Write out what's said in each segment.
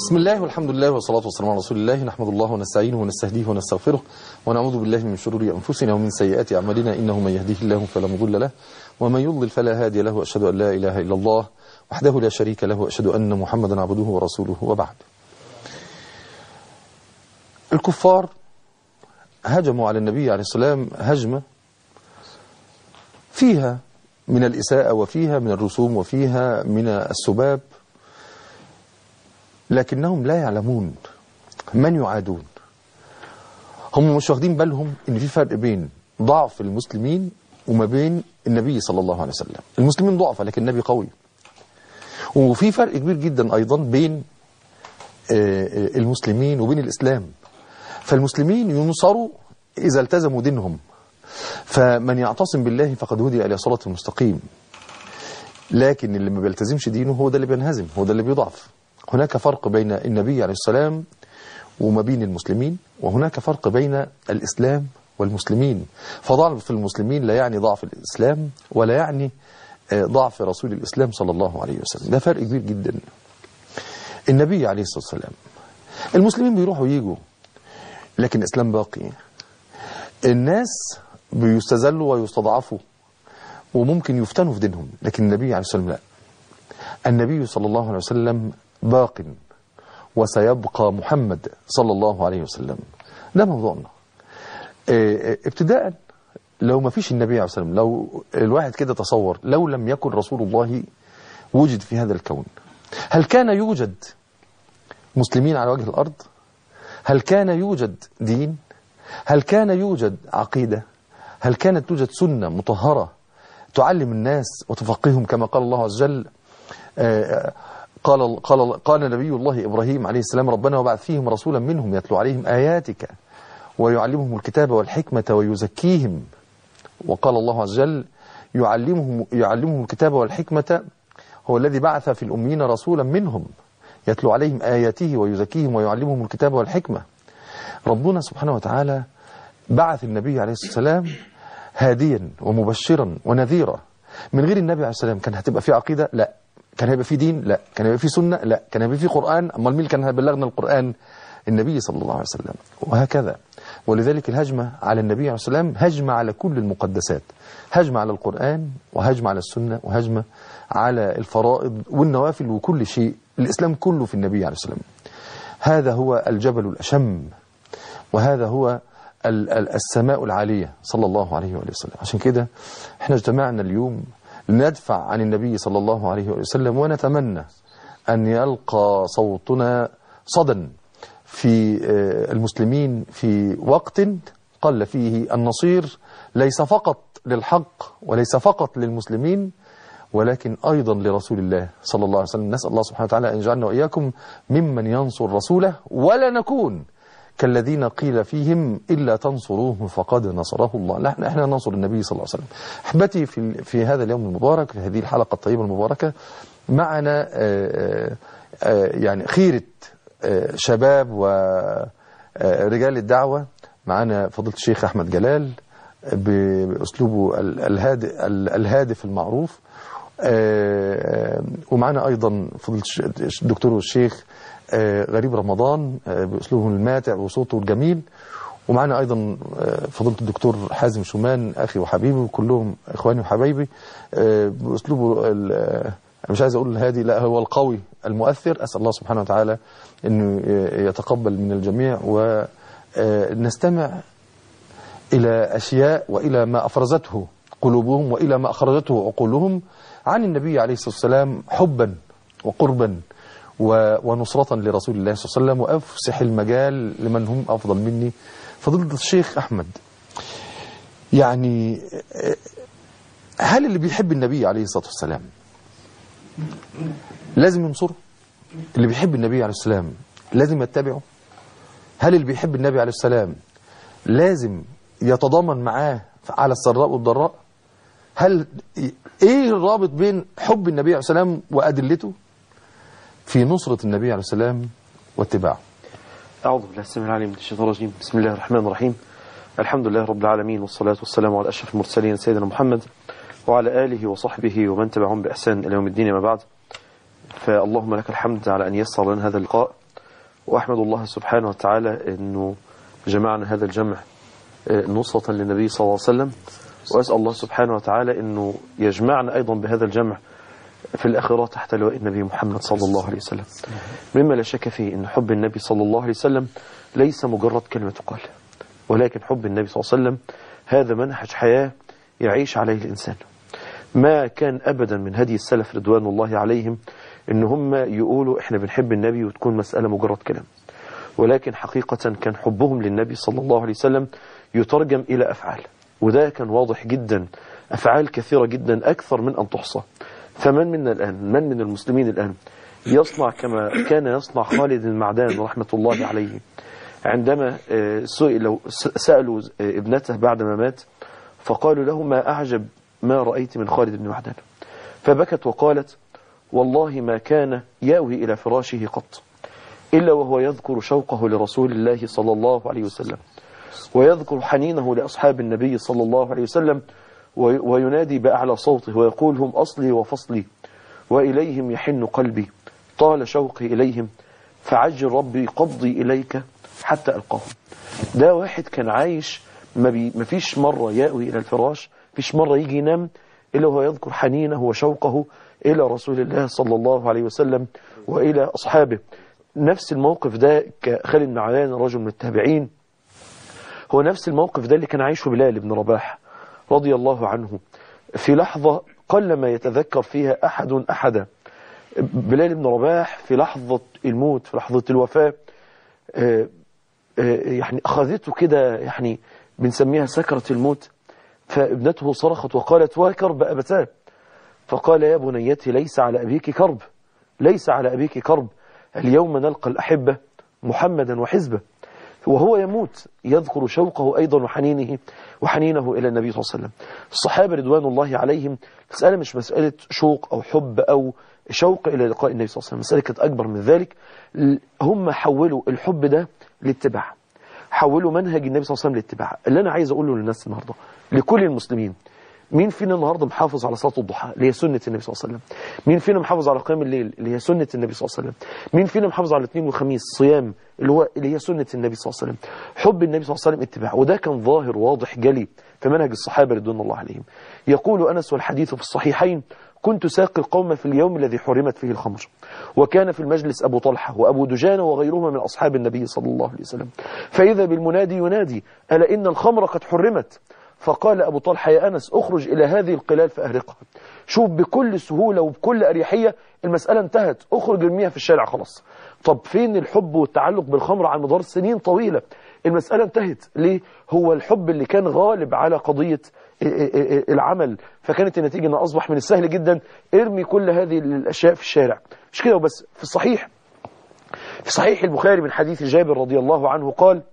بسم الله والحمد لله والصلاة والسلام على رسول الله نحمد الله ونستعينه ونستهديه ونستغفره ونعوذ بالله من شرور أنفسنا ومن سيئات أعمالنا إنه من يهديه الله فلا مضل له ومن يضلل فلا هادي له وأشهد أن لا إله إلا الله وحده لا شريك له وأشهد أن محمدا عبده ورسوله وبعد الكفار هجموا على النبي عليه السلام هجمة فيها من الإساءة وفيها من الرسوم وفيها من السباب لكنهم لا يعلمون من يعادون هم مش واخدين بالهم ان في فرق بين ضعف المسلمين وما بين النبي صلى الله عليه وسلم المسلمين ضعفة لكن النبي قوي وفي فرق كبير جدا ايضا بين المسلمين وبين الاسلام فالمسلمين ينصروا اذا التزموا دينهم فمن يعتصم بالله فقد هدي الى صراط المستقيم لكن اللي ما بيلتزمش دينه هو ده اللي بينهزم هو ده اللي بيضعف هناك فرق بين النبي عليه السلام وما بين المسلمين وهناك فرق بين الإسلام والمسلمين فضعف المسلمين لا يعني ضعف الإسلام ولا يعني ضعف رسول الإسلام صلى الله عليه وسلم ده فرق كبير جدا النبي عليه الصلاة والسلام المسلمين بيروحوا ييجوا لكن الإسلام باقي الناس بيستذلوا ويستضعفوا وممكن يفتنوا في دينهم لكن النبي عليه الصلاة والسلام لا النبي صلى الله عليه وسلم باق وسيبقى محمد صلى الله عليه وسلم ده موضوعنا ابتداء لو ما فيش النبي عليه الصلاة والسلام لو الواحد كده تصور لو لم يكن رسول الله وجد في هذا الكون هل كان يوجد مسلمين على وجه الأرض هل كان يوجد دين هل كان يوجد عقيدة هل كانت توجد سنة مطهرة تعلم الناس وتفقههم كما قال الله عز وجل قال قال قال نبي الله إبراهيم عليه السلام ربنا وبعث فيهم رسولا منهم يتلو عليهم آياتك ويعلمهم الكتاب والحكمة ويزكيهم وقال الله عز وجل يعلمهم يعلمهم الكتاب والحكمة هو الذي بعث في الأمين رسولا منهم يتلو عليهم آياته ويزكيهم ويعلمهم الكتاب والحكمة ربنا سبحانه وتعالى بعث النبي عليه الصلاة والسلام هاديا ومبشرا ونذيرا من غير النبي عليه السلام كان هتبقى في عقيدة لا كان هيبقى في دين لا كان هيبقى في سنة لا كان هيبقى في قرآن امال مين كان هيبلغنا القرآن النبي صلى الله عليه وسلم وهكذا ولذلك الهجمة على النبي عليه السلام هجمة على كل المقدسات هجمة على القرآن وهجمة على السنة وهجمة على الفرائض والنوافل وكل شيء الإسلام كله في النبي عليه السلام هذا هو الجبل الأشم وهذا هو السماء العالية صلى الله عليه وآله وسلم عشان كده احنا اجتمعنا اليوم لندفع عن النبي صلى الله عليه وسلم ونتمنى أن يلقى صوتنا صدى في المسلمين في وقت قل فيه النصير ليس فقط للحق وليس فقط للمسلمين ولكن أيضا لرسول الله صلى الله عليه وسلم نسأل الله سبحانه وتعالى أن يجعلنا وإياكم ممن ينصر رسوله ولا نكون كالذين قيل فيهم إلا تنصروه فقد نصره الله لا احنا ننصر النبي صلى الله عليه وسلم أحبتي في, في هذا اليوم المبارك في هذه الحلقة الطيبة المباركة معنا آآ آآ يعني خيرة شباب ورجال الدعوة معنا فضيلة الشيخ أحمد جلال بأسلوبه الهادئ الهادف المعروف ومعنا أيضا فضيلة الدكتور والشيخ غريب رمضان بأسلوبه الماتع وصوته الجميل ومعنا أيضا فضيلة الدكتور حازم شومان أخي وحبيبي وكلهم إخواني وحبايبي بأسلوبه مش عايز أقول الهادي لا هو القوي المؤثر أسأل الله سبحانه وتعالى أنه يتقبل من الجميع ونستمع إلى أشياء وإلى ما أفرزته قلوبهم وإلى ما أخرجته عقولهم عن النبي عليه الصلاة والسلام حبا وقربا ونصرة لرسول الله صلى الله عليه وسلم وأفسح المجال لمن هم أفضل مني فضيلة الشيخ أحمد يعني هل اللي بيحب النبي عليه الصلاة والسلام لازم ينصره اللي بيحب النبي عليه السلام لازم يتبعه هل اللي بيحب النبي عليه السلام لازم يتضامن معاه على السراء والضراء هل ايه الرابط بين حب النبي عليه السلام وأدلته في نصرة النبي عليه السلام واتباعه أعوذ بالله السميع العليم من الشيطان الرجيم بسم الله الرحمن الرحيم الحمد لله رب العالمين والصلاة والسلام على أشرف المرسلين سيدنا محمد وعلى آله وصحبه ومن تبعهم بإحسان إلى يوم الدين ما بعد فاللهم لك الحمد على أن يسر لنا هذا اللقاء وأحمد الله سبحانه وتعالى أنه جمعنا هذا الجمع آه، نصرة للنبي صلى الله عليه وسلم وأسأل الله سبحانه وتعالى أنه يجمعنا أيضا بهذا الجمع في الآخرة تحت لواء النبي محمد صلى الله عليه وسلم مما لا شك فيه أن حب النبي صلى الله عليه وسلم ليس مجرد كلمة تقال ولكن حب النبي صلى الله عليه وسلم هذا منهج حياة يعيش عليه الإنسان ما كان أبدا من هدي السلف رضوان الله عليهم إن هم يقولوا إحنا بنحب النبي وتكون مسألة مجرد كلام ولكن حقيقة كان حبهم للنبي صلى الله عليه وسلم يترجم إلى أفعال وده كان واضح جدا أفعال كثيرة جدا أكثر من أن تحصى فمن منا الآن من من المسلمين الآن يصنع كما كان يصنع خالد المعدان رحمة الله عليه عندما آه، سئلوا سألوا آه، ابنته بعد ما مات فقالوا له ما أعجب ما رأيت من خالد بن معدان فبكت وقالت والله ما كان ياوي إلى فراشه قط إلا وهو يذكر شوقه لرسول الله صلى الله عليه وسلم ويذكر حنينه لأصحاب النبي صلى الله عليه وسلم وي- وينادي بأعلى صوته ويقول هم أصلي وفصلي وإليهم يحن قلبي طال شوقي إليهم فعجل ربي قبضي إليك حتى ألقاهم ده واحد كان عايش ما, بي ما فيش مرة يأوي إلى الفراش فيش مرة يجي ينام إلا وهو يذكر حنينه وشوقه إلى رسول الله صلى الله عليه وسلم وإلى أصحابه نفس الموقف ده كخالد بن عيان رجل من التابعين هو نفس الموقف ده اللي كان عايشه بلال بن رباح رضي الله عنه في لحظة قل ما يتذكر فيها أحد أحدا بلال بن رباح في لحظة الموت في لحظة الوفاة آه، آه، يعني أخذته كده يعني بنسميها سكرة الموت فابنته صرخت وقالت وكرب أبتاه فقال يا بنيتي ليس على أبيك كرب ليس على أبيك كرب اليوم نلقى الأحبة محمدا وحزبه وهو يموت يذكر شوقه أيضا وحنينه وحنينه إلى النبي صلى الله عليه وسلم الصحابة رضوان الله عليهم مسألة مش مسألة شوق أو حب أو شوق إلى لقاء النبي صلى الله عليه وسلم مسألة كانت أكبر من ذلك ل- هم حولوا الحب ده لاتباع حولوا منهج النبي صلى الله عليه وسلم لاتباع اللي أنا عايز أقوله للناس النهاردة لكل المسلمين مين فينا النهارده محافظ على صلاه الضحى اللي هي سنه النبي صلى الله عليه وسلم مين فينا محافظ على قيام الليل اللي هي سنه النبي صلى الله عليه وسلم مين فينا محافظ على الاثنين والخميس صيام اللي هو اللي هي سنه النبي صلى الله عليه وسلم حب النبي صلى الله عليه وسلم اتباع وده كان ظاهر واضح جلي في منهج الصحابه رضوان الله عليهم يقول انس والحديث في الصحيحين كنت ساقي القوم في اليوم الذي حرمت فيه الخمر وكان في المجلس أبو طلحة وأبو دجانة وغيرهما من أصحاب النبي صلى الله عليه وسلم فإذا بالمنادي ينادي ألا إن الخمر قد حرمت فقال أبو طلحة يا أنس أخرج إلى هذه القلال فأهرقها شوف بكل سهولة وبكل أريحية المسألة انتهت أخرج ارميها في الشارع خلاص طب فين الحب والتعلق بالخمر على مدار سنين طويلة المسألة انتهت ليه هو الحب اللي كان غالب على قضية العمل فكانت النتيجة أنه أصبح من السهل جدا ارمي كل هذه الأشياء في الشارع مش كده وبس في الصحيح في صحيح البخاري من حديث جابر رضي الله عنه قال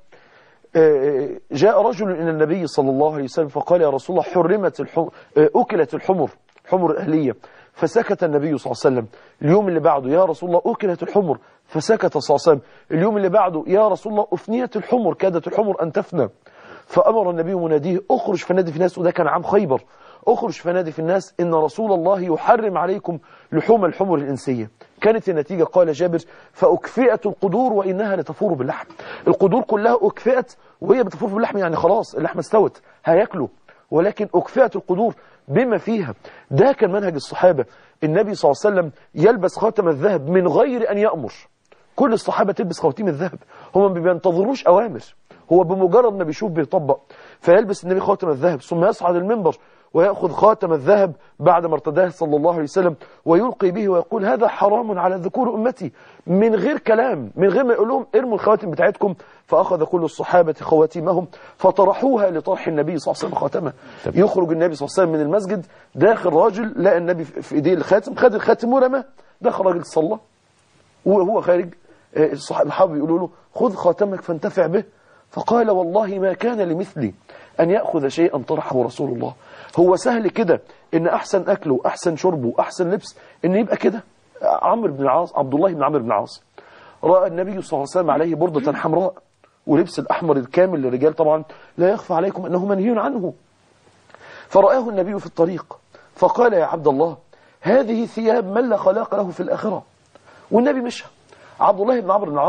جاء رجل إلى النبي صلى الله عليه وسلم فقال يا رسول الله حرمت الحمر أكلت الحمر حمر أهلية فسكت النبي صلى الله عليه وسلم اليوم اللي بعده يا رسول الله أكلت الحمر فسكت صلى الله عليه وسلم اليوم اللي بعده يا رسول الله أفنيت الحمر كادت الحمر أن تفنى فأمر النبي مناديه أخرج فنادي في الناس وده كان عام خيبر أخرج فنادي في الناس إن رسول الله يحرم عليكم لحوم الحمر الإنسية كانت النتيجة قال جابر فأكفئت القدور وإنها لتفور باللحم القدور كلها أكفئت وهي بتفور باللحم يعني خلاص اللحمة استوت هياكلوا ولكن أكفئت القدور بما فيها ده كان منهج الصحابة النبي صلى الله عليه وسلم يلبس خاتم الذهب من غير أن يأمر كل الصحابة تلبس خواتيم الذهب هم ما بينتظروش أوامر هو بمجرد ما بيشوف بيطبق فيلبس النبي خاتم الذهب ثم يصعد المنبر ويأخذ خاتم الذهب بعد ما ارتداه صلى الله عليه وسلم ويلقي به ويقول هذا حرام على ذكور أمتي من غير كلام من غير ما يقول لهم ارموا الخواتم بتاعتكم فأخذ كل الصحابة خواتيمهم فطرحوها لطرح النبي صلى الله عليه وسلم خاتمه يخرج النبي صلى الله عليه وسلم من المسجد داخل راجل لقى النبي في ايديه الخاتم خد الخاتم ورماه دخل راجل صلى وهو خارج الصحابة يقولوا له خذ خاتمك فانتفع به فقال والله ما كان لمثلي أن يأخذ شيئا طرحه رسول الله هو سهل كده إن أحسن أكله وأحسن شربه وأحسن لبس إن يبقى كده عمرو بن العاص عبد الله بن عمرو بن العاص رأى النبي صلى الله عليه وسلم عليه بردة حمراء ولبس الأحمر الكامل للرجال طبعا لا يخفى عليكم أنه منهي عنه فرآه النبي في الطريق فقال يا عبد الله هذه ثياب من لا خلاق له في الآخرة والنبي مشى عبد الله بن عمرو بن العاص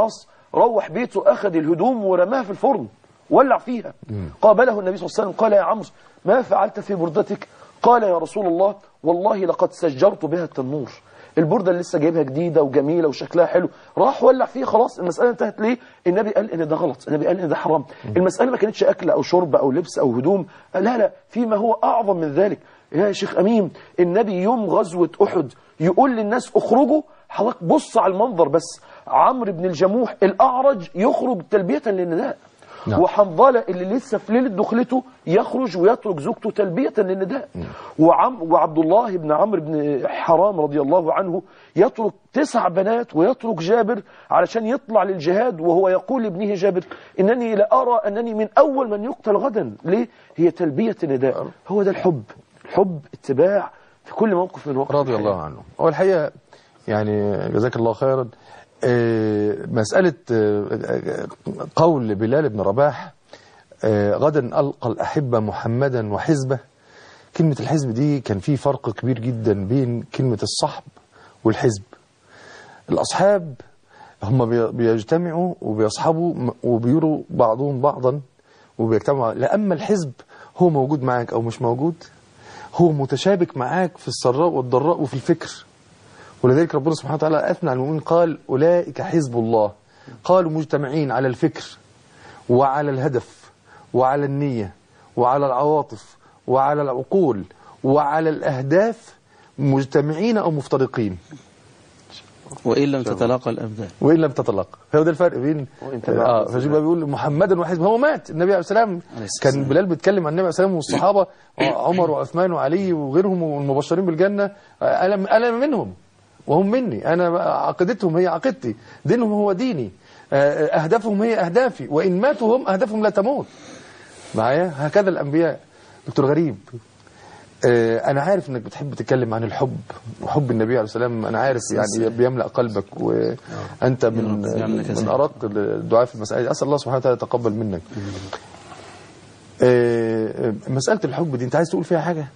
روح بيته أخذ الهدوم ورماها في الفرن ولع فيها قابله النبي صلى الله عليه وسلم قال يا عمرو ما فعلت في بردتك قال يا رسول الله والله لقد سجرت بها التنور البردة اللي لسه جايبها جديدة وجميلة وشكلها حلو راح ولع فيها خلاص المسألة انتهت ليه النبي قال ان ده غلط النبي قال ان ده حرام المسألة ما كانتش أكل أو شرب أو لبس أو هدوم لا لا فيما هو أعظم من ذلك يا شيخ أمين النبي يوم غزوة أحد يقول للناس اخرجوا حضرتك بص على المنظر بس عمرو بن الجموح الأعرج يخرج تلبية للنداء نعم. وحنظلة اللي لسه في ليلة دخلته يخرج ويترك زوجته تلبية للنداء وعم وعبد الله بن عمرو بن حرام رضي الله عنه يترك تسع بنات ويترك جابر علشان يطلع للجهاد وهو يقول لابنه جابر إنني لأرى أنني من أول من يقتل غدا ليه؟ هي تلبية النداء هو ده الحب الحب اتباع في كل موقف من وقت رضي الله عنه هو الحقيقة يعني جزاك الله خيرا آه، مسألة آه، قول بلال بن رباح آه، غدا ألقى الأحبة محمدا وحزبه كلمة الحزب دي كان في فرق كبير جدا بين كلمة الصحب والحزب الأصحاب هم بي- بيجتمعوا وبيصحبوا م- وبيروا بعضهم بعضا وبيجتمعوا لأما الحزب هو موجود معاك أو مش موجود هو متشابك معاك في السراء والضراء وفي الفكر ولذلك ربنا سبحانه وتعالى أثنى على المؤمنين قال أولئك حزب الله قالوا مجتمعين على الفكر وعلى الهدف وعلى النية وعلى العواطف وعلى العقول وعلى الأهداف مجتمعين أو مفترقين وإن لم تتلاقى الأبدان وإن لم تتلاقى هو ده الفرق بين وإن اه تلاقى فشوف بقى بيقول محمدا وحزبه هو مات النبي عليه السلام عليه الصلاة كان بلال بيتكلم عن النبي عليه السلام والصحابة عمر وعثمان وعلي وغيرهم والمبشرين بالجنة آه، أنا أنا منهم وهم مني أنا عقيدتهم هي عقيدتي دينهم هو ديني آه، أهدافهم هي أهدافي وإن ماتوا هم أهدافهم لا تموت معايا هكذا الأنبياء دكتور غريب آه، أنا عارف إنك بتحب تتكلم عن الحب وحب النبي عليه السلام أنا عارف يعني بيملأ قلبك وأنت من يعمل من كذلك. أرق الدعاء في المسائل دي. أسأل الله سبحانه وتعالى يتقبل منك آه، آه، مسألة الحب دي أنت عايز تقول فيها حاجة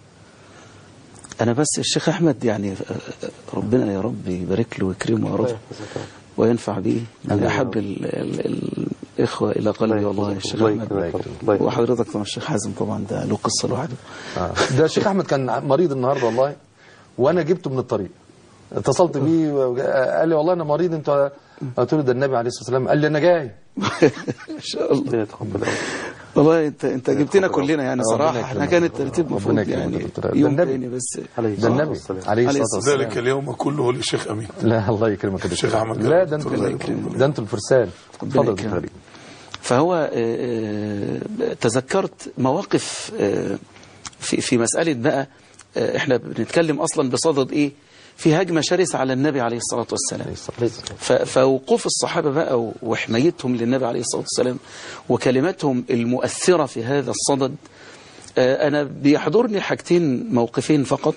أنا بس الشيخ أحمد يعني ربنا يا رب يبارك له ويكرمه يا رب وينفع به من أحب ال- ال- الإخوة إلى قلبي والله يا الشيخ الله أحمد يكرمك. الله يكرمك. وحضرتك طبعا الشيخ حازم طبعا ده له قصة لوحده آه. ده الشيخ أحمد كان مريض النهاردة والله وأنا جبته من الطريق اتصلت بيه وجا- قال لي والله أنا مريض أنت قلت له ده النبي عليه الصلاة والسلام قال لي أنا جاي إن شاء الله ربنا يتقبل أوي. والله انت انت جبتنا كلنا يعني ربنا صراحه احنا يكرمك. كان الترتيب ربنا المفروض يكرمك يعني يا دكتور. ده يوم النبي. تاني بس عليه ده الصلاة النبي والسلام. عليه عليه الصلاة الصلاة والسلام ذلك اليوم كله للشيخ أمين لا الله يكرمك يا الشيخ دكتور أحمد لا جلال. ده انتوا الله يكرمك. ده انتوا الفرسان ربنا اتفضل يا دكتور يكرمك. غريب. فهو آه، آه، تذكرت مواقف آه، في في مسألة بقى آه، احنا بنتكلم أصلا بصدد إيه في هجمة شرسة على النبي عليه الصلاة والسلام عليه الصلاة والسلام. ف- فوقوف الصحابة بقى وحمايتهم للنبي عليه الصلاة والسلام وكلماتهم المؤثرة في هذا الصدد آه، أنا بيحضرني حاجتين موقفين فقط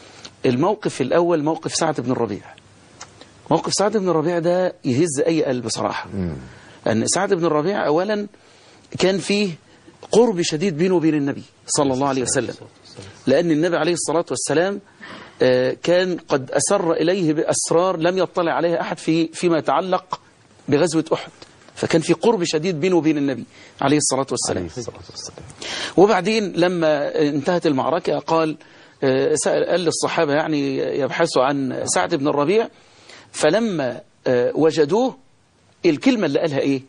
الموقف الأول موقف سعد بن الربيع موقف سعد بن الربيع ده يهز أي قلب صراحة أن سعد بن الربيع أولا كان فيه قرب شديد بينه وبين النبي صلى الله عليه وسلم لأن النبي عليه الصلاة والسلام آه، كان قد أسر إليه بأسرار لم يطلع عليها أحد في فيما يتعلق بغزوة أحد فكان في قرب شديد بينه وبين النبي عليه الصلاة والسلام عليه الصلاة والسلام وبعدين لما انتهت المعركة قال آه، سأل قال للصحابة يعني يبحثوا عن سعد بن الربيع فلما آه، وجدوه الكلمة اللي قالها ايه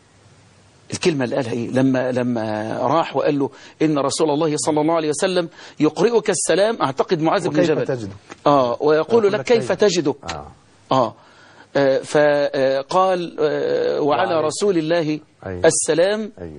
الكلمة اللي قالها ايه لما لما راح وقال له ان رسول الله صلى الله عليه وسلم يقرئك السلام اعتقد معاذ بن وكيف جبل تجدك؟ اه ويقول لك كيف كيف؟ تجدك آه. اه آه، فقال آه، وعلى وعلى- رسول الله أيوة. السلام أيوه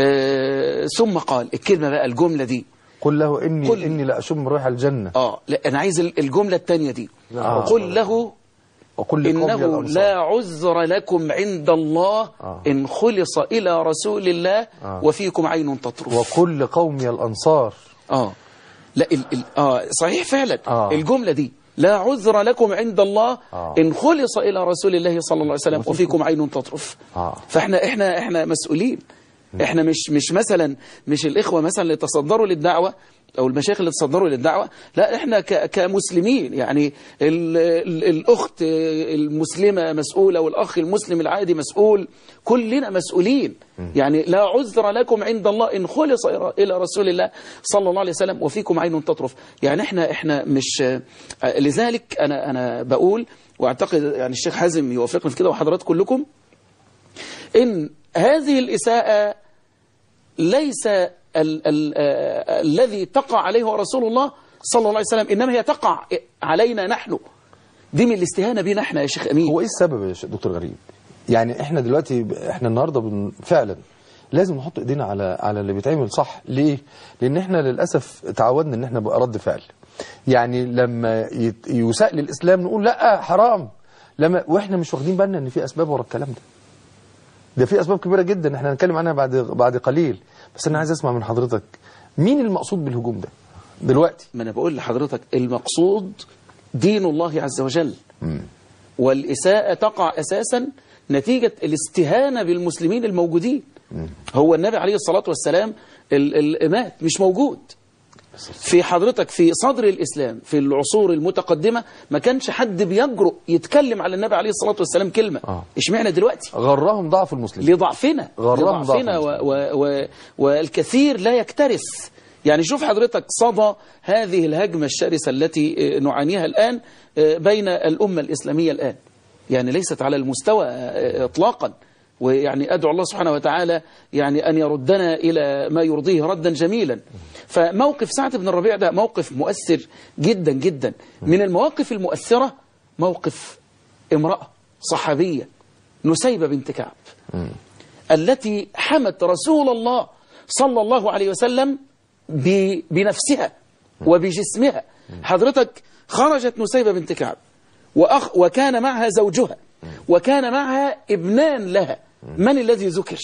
آه، ثم قال الكلمة بقى الجملة دي قل له إني قل- إني لا أشم ريح الجنة اه لا انا عايز ال- الجملة الثانية دي آه. قل له وكل قوم إنه الأنصار. لا عذر لكم عند الله آه. إن خلص إلى رسول الله آه. وفيكم عين تطرف وكل قومي الأنصار آه لا ال ال آه صحيح فعلا آه. الجملة دي لا عذر لكم عند الله آه. إن خلص إلى رسول الله صلى الله عليه وسلم وفيكم عين تطرف آه. فإحنا إحنا إحنا مسؤولين احنا مش مش مثلا مش الاخوه مثلا اللي تصدروا للدعوه او المشايخ اللي تصدروا للدعوه لا احنا ك- كمسلمين يعني ال ال الاخت المسلمه مسؤوله والاخ المسلم العادي مسؤول كلنا مسؤولين يعني لا عذر لكم عند الله ان خلص إلى- الى رسول الله صلى الله عليه وسلم وفيكم عين تطرف يعني احنا احنا مش لذلك انا انا بقول واعتقد يعني الشيخ حازم يوافقني في كده وحضرات كلكم ان هذه الاساءه ليس ال ال آه الذي تقع عليه هو رسول الله صلى الله عليه وسلم إنما هي تقع علينا نحن دي من الاستهانة بينا احنا يا شيخ أمين هو ايه السبب يا ش- دكتور غريب يعني احنا دلوقتي احنا النهارده بن فعلا لازم نحط ايدينا على على اللي بيتعمل صح ليه لان احنا للاسف تعودنا ان احنا بقى رد فعل يعني لما يت- يساء للاسلام نقول لا حرام لما واحنا مش واخدين بالنا ان في اسباب ورا الكلام ده ده في اسباب كبيره جدا احنا هنتكلم عنها بعد بعد قليل بس انا عايز اسمع من حضرتك مين المقصود بالهجوم ده دلوقتي ما أنا بقول لحضرتك المقصود دين الله عز وجل والإساءة تقع أساسا نتيجة الاستهانة بالمسلمين الموجودين هو النبي عليه الصلاة والسلام ال- ال- مات مش موجود في حضرتك في صدر الإسلام في العصور المتقدمة ما كانش حد بيجرؤ يتكلم على النبي عليه الصلاة والسلام كلمة آه. اشمعنى دلوقتي غرهم ضعف المسلمين لضعفنا غرام لضعفنا ضعف و و و والكثير لا يكترث يعني شوف حضرتك صدى هذه الهجمة الشرسة التي آه، نعانيها الآن آه، بين الأمة الإسلامية الآن يعني ليست على المستوى آه، إطلاقا ويعني أدعو الله سبحانه وتعالى يعني أن يردنا إلى ما يرضيه ردا جميلا فموقف سعد بن الربيع ده موقف مؤثر جدا جدا من المواقف المؤثرة موقف امرأة صحابية نسيبة بنت كعب التي حمت رسول الله صلى الله عليه وسلم ب- بنفسها وبجسمها حضرتك خرجت نسيبة بنت كعب وأخ وكان معها زوجها وكان معها ابنان لها من الذي ذكر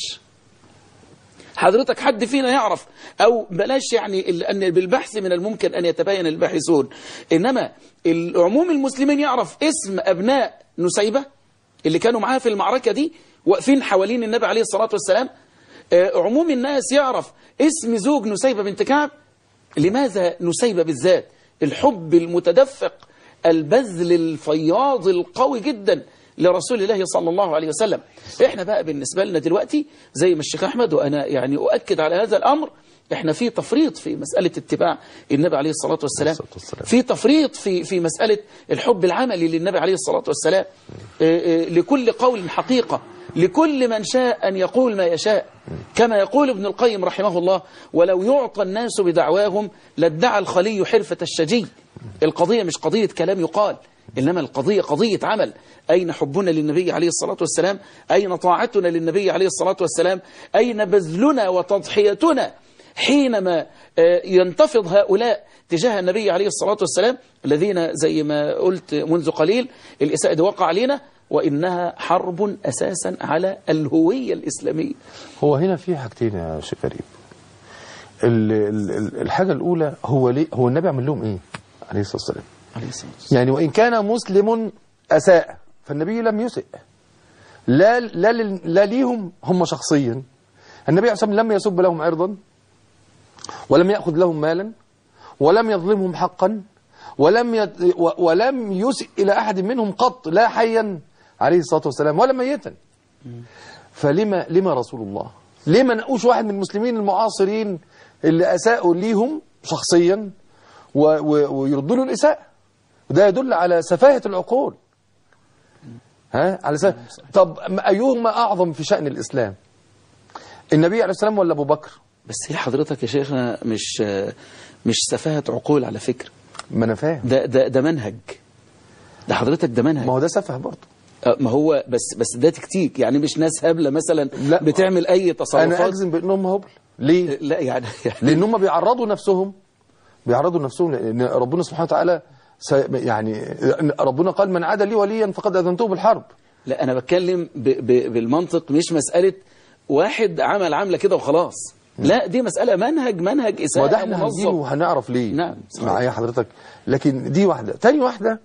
حضرتك حد فينا يعرف أو بلاش يعني ال- أن بالبحث من الممكن أن يتبين الباحثون إنما العموم المسلمين يعرف اسم أبناء نسيبة اللي كانوا معاها في المعركة دي واقفين حوالين النبي عليه الصلاة والسلام آه، عموم الناس يعرف اسم زوج نسيبة بنت كعب لماذا نسيبة بالذات الحب المتدفق البذل الفياض القوي جدا لرسول الله صلى الله عليه وسلم احنا بقى بالنسبة لنا دلوقتي زي ما الشيخ احمد وانا يعني اؤكد على هذا الامر احنا في تفريط في مسألة اتباع النبي عليه الصلاة والسلام الصلاة والسلام. في تفريط في في مسألة الحب العملي للنبي عليه الصلاة والسلام آه، آه، لكل قول حقيقة لكل من شاء أن يقول ما يشاء كما يقول ابن القيم رحمه الله ولو يعطى الناس بدعواهم لادعى الخلي حرفة الشجي القضية مش قضية كلام يقال إنما القضية قضية عمل أين حبنا للنبي عليه الصلاة والسلام أين طاعتنا للنبي عليه الصلاة والسلام أين بذلنا وتضحيتنا حينما آه، ينتفض هؤلاء تجاه النبي عليه الصلاة والسلام الذين زي ما قلت منذ قليل الإساءة دي وقع علينا وإنها حرب أساسا على الهوية الإسلامية هو هنا في حاجتين يا شيخ غريب ال- ال- ال- الحاجة الأولى هو ليه هو النبي عمل لهم إيه عليه الصلاة والسلام عليه الصلاة والسلام يعني وإن كان مسلم أساء فالنبي لم يسئ لا لا لل- لا ليهم هم شخصيا النبي عليه الصلاة والسلام لم يسب لهم عرضا ولم يأخذ لهم مالا ولم يظلمهم حقا ولم يت و- ولم يسئ إلى أحد منهم قط لا حيا عليه الصلاة والسلام ولا ميتا فلما لما رسول الله ليه ما نقوش واحد من المسلمين المعاصرين اللي أساءوا ليهم شخصيا و و ويردوا له الإساءة وده يدل على سفاهة العقول ها على سفاهة. طب ما- أيهما أعظم في شأن الإسلام النبي عليه السلام ولا أبو بكر بس هي حضرتك يا شيخنا مش آه، مش سفاهة عقول على فكرة ما أنا فاهم ده ده ده منهج ده حضرتك ده منهج ما هو ده سفه برضه آه، ما هو بس بس ده تكتيك يعني مش ناس هابلة مثلا لا. بتعمل أي أنا تصرفات أجزم بأنهم هبل ليه؟ لا يعني لان هم بيعرضوا نفسهم بيعرضوا نفسهم لان ربنا سبحانه وتعالى سي- يعني ربنا قال من عاد لي وليا فقد اذنته بالحرب لا أنا بتكلم ب ب بالمنطق مش مسألة واحد عمل عملة كده وخلاص لا دي مسألة منهج منهج إساءة وده احنا هنجيبه منظم وهنعرف ليه نعم، صحيح. معايا حضرتك لكن دي واحده تاني واحده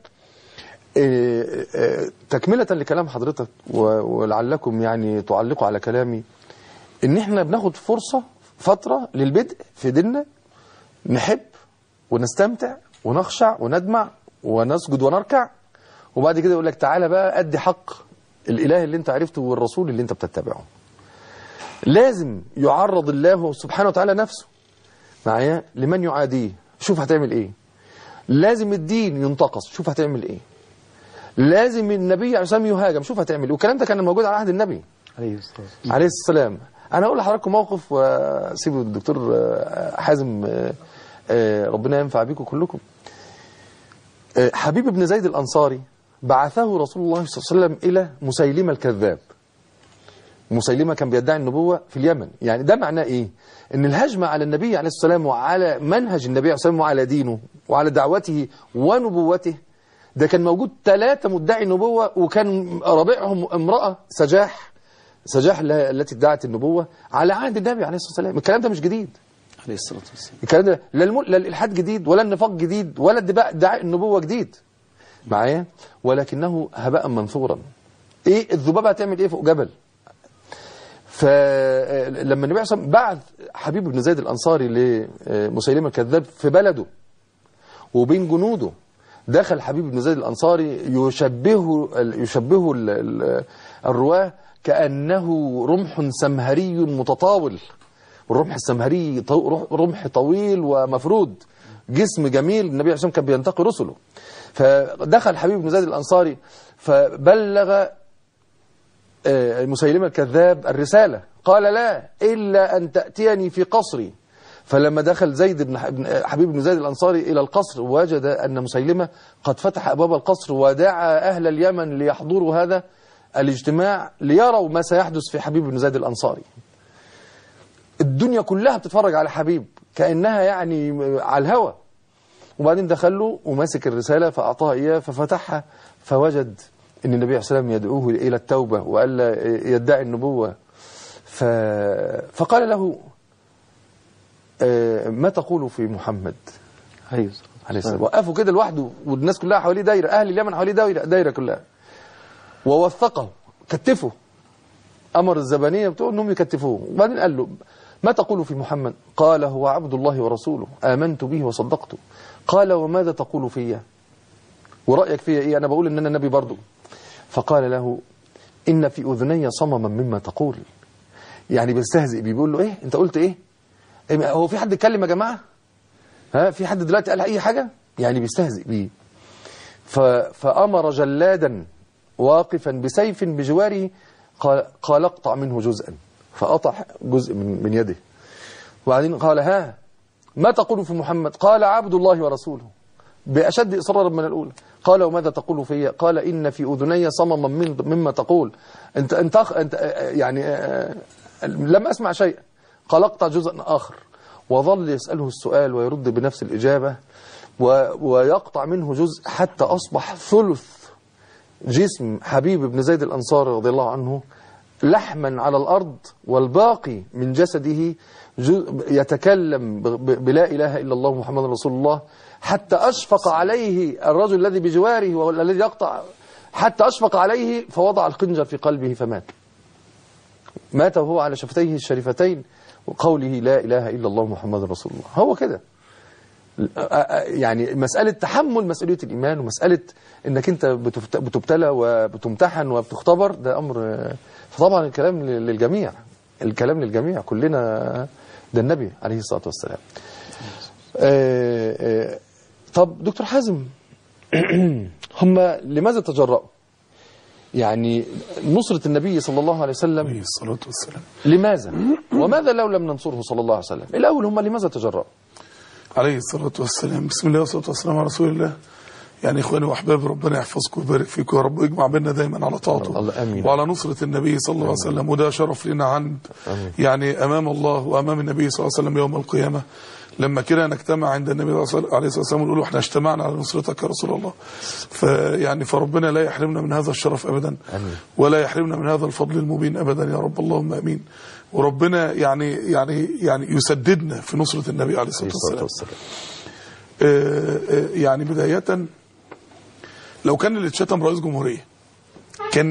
آه، آه، تكمله لكلام حضرتك و- ولعلكم يعني تعلقوا على كلامي ان احنا بناخد فرصة فترة للبدء في ديننا نحب ونستمتع ونخشع وندمع ونسجد ونركع وبعد كده يقول لك تعالى بقى ادي حق الاله اللي انت عرفته والرسول اللي انت بتتبعه لازم يعرض الله سبحانه وتعالى نفسه معايا لمن يعاديه شوف هتعمل ايه لازم الدين ينتقص شوف هتعمل ايه لازم النبي عليه الصلاه والسلام يهاجم شوف هتعمل ايه والكلام ده كان موجود على عهد النبي عليه الصلاة والسلام. عليه السلام انا اقول لحضراتكم موقف واسيب الدكتور آه، حازم آه، آه، ربنا ينفع بيكم كلكم آه، حبيب بن زيد الانصاري بعثه رسول الله صلى الله عليه وسلم الى مسيلمه الكذاب مسيلمه كان بيدعي النبوه في اليمن يعني ده معناه ايه ان الهجمه على النبي عليه الصلاه والسلام وعلى منهج النبي عليه الصلاه والسلام وعلى دينه وعلى دعوته ونبوته ده كان موجود ثلاثه مدعي نبوه وكان رابعهم امراه سجاح سجاح ال- التي ادعت النبوة على عهد النبي عليه الصلاة والسلام الكلام ده مش جديد عليه الصلاة والسلام الكلام ده لا, الم... لا الإلحاد جديد ولا النفاق جديد ولا ادعاء ادعاء النبوة جديد معايا ولكنه هباء منثورا ايه الذبابة هتعمل ايه فوق جبل فلما النبي عليه الصلاة والسلام بعث حبيب بن زيد الأنصاري لمسيلمة الكذاب في بلده وبين جنوده دخل حبيب بن زيد الأنصاري يشبهه يشبهه ال- ال- الرواه كأنه رمح سمهري متطاول والرمح السمهري طو- رمح طويل ومفرود جسم جميل النبي عليه الصلاة والسلام كان بينتقي رسله فدخل حبيب بن زيد الأنصاري فبلغ آه، مسيلمة الكذاب الرسالة قال لا إلا أن تأتيني في قصري فلما دخل زيد بن ح- بن- آه، حبيب بن زيد الأنصاري إلى القصر وجد أن مسيلمة قد فتح أبواب القصر ودعا أهل اليمن ليحضروا هذا الاجتماع ليروا ما سيحدث في حبيب بن زيد الأنصاري الدنيا كلها بتتفرج على حبيب كأنها يعني على الهوى وبعدين دخل له وماسك الرسالة فأعطاها إياه ففتحها فوجد أن النبي عليه الصلاة والسلام يدعوه إلى التوبة وألا يدعي النبوة ف... فقال له آه، ما تقول في محمد عليه الصلاة عليه السلام وقفوا كده لوحده والناس كلها حواليه دايرة أهل اليمن حواليه دايرة, دايرة كلها ووثقه كتفه أمر الزبانية بتوع أنهم يكتفوه وبعدين قال له ما تقول في محمد قال هو عبد الله ورسوله آمنت به وصدقته قال وماذا تقول فيا ورأيك فيا إيه أنا بقول إن أنا نبي برضو فقال له إن في أذني صمما مما تقول يعني بيستهزئ بيه بيقول له إيه أنت قلت إيه إيه، هو في حد اتكلم يا جماعة ها في حد دلوقتي قال أي حاجة يعني بيستهزئ بيه ف... فأمر جلادا واقفا بسيف بجواره قال, قال اقطع منه جزءا فقطع جزء من, من يده وبعدين قال ها ما تقول في محمد قال عبد الله ورسوله بأشد إصرارا من الأولى قال وماذا تقول في قال إن في أذني صمما من مما تقول أنت, أنت, أخ أنت آه، يعني آه، لم أسمع شيئا قال اقطع جزءا آخر وظل يسأله السؤال ويرد بنفس الإجابة و- ويقطع منه جزء حتى أصبح ثلث جسم حبيب بن زيد الأنصاري رضي الله عنه لحما على الأرض والباقي من جسده جو- يتكلم ب- ب- بلا إله إلا الله محمد رسول الله حتى أشفق عليه الرجل الذي بجواره والذي يقطع حتى أشفق عليه فوضع الخنجر في قلبه فمات مات وهو على شفتيه الشريفتين وقوله لا إله إلا الله محمد رسول الله هو كده يعني مسألة تحمل مسؤولية الإيمان ومسألة إنك أنت بتفت- بتبتلى وبتمتحن وبتختبر ده أمر فطبعا الكلام للجميع الكلام للجميع كلنا ده النبي عليه الصلاة والسلام آه، آه، طب دكتور حازم هم لماذا تجرأوا يعني نصرة النبي صلى الله عليه وسلم عليه الصلاة والسلام لماذا وماذا لو لم ننصره صلى الله عليه وسلم الأول هم لماذا تجرأوا عليه الصلاة والسلام بسم الله والصلاة والسلام على رسول الله يعني إخواني وأحبابي ربنا يحفظكم ويبارك فيكم يا رب ويجمع بيننا دايما على طاعته الله آمين. وعلى نصرة النبي صلى الله عليه وسلم وده شرف لنا عند يعني أمام الله وأمام النبي صلى الله عليه وسلم يوم القيامة لما كده نجتمع عند النبي عليه الصلاة والسلام ونقول له احنا اجتمعنا على نصرتك يا رسول الله فيعني فربنا لا يحرمنا من هذا الشرف أبدا آمين. ولا يحرمنا من هذا الفضل المبين أبدا يا رب اللهم أمين وربنا يعني يعني يعني يسددنا في نصرة النبي عليه الصلاة عليه الصلاة والسلام والسلام آه، آه، يعني بداية لو كان اللي اتشتم رئيس جمهورية كان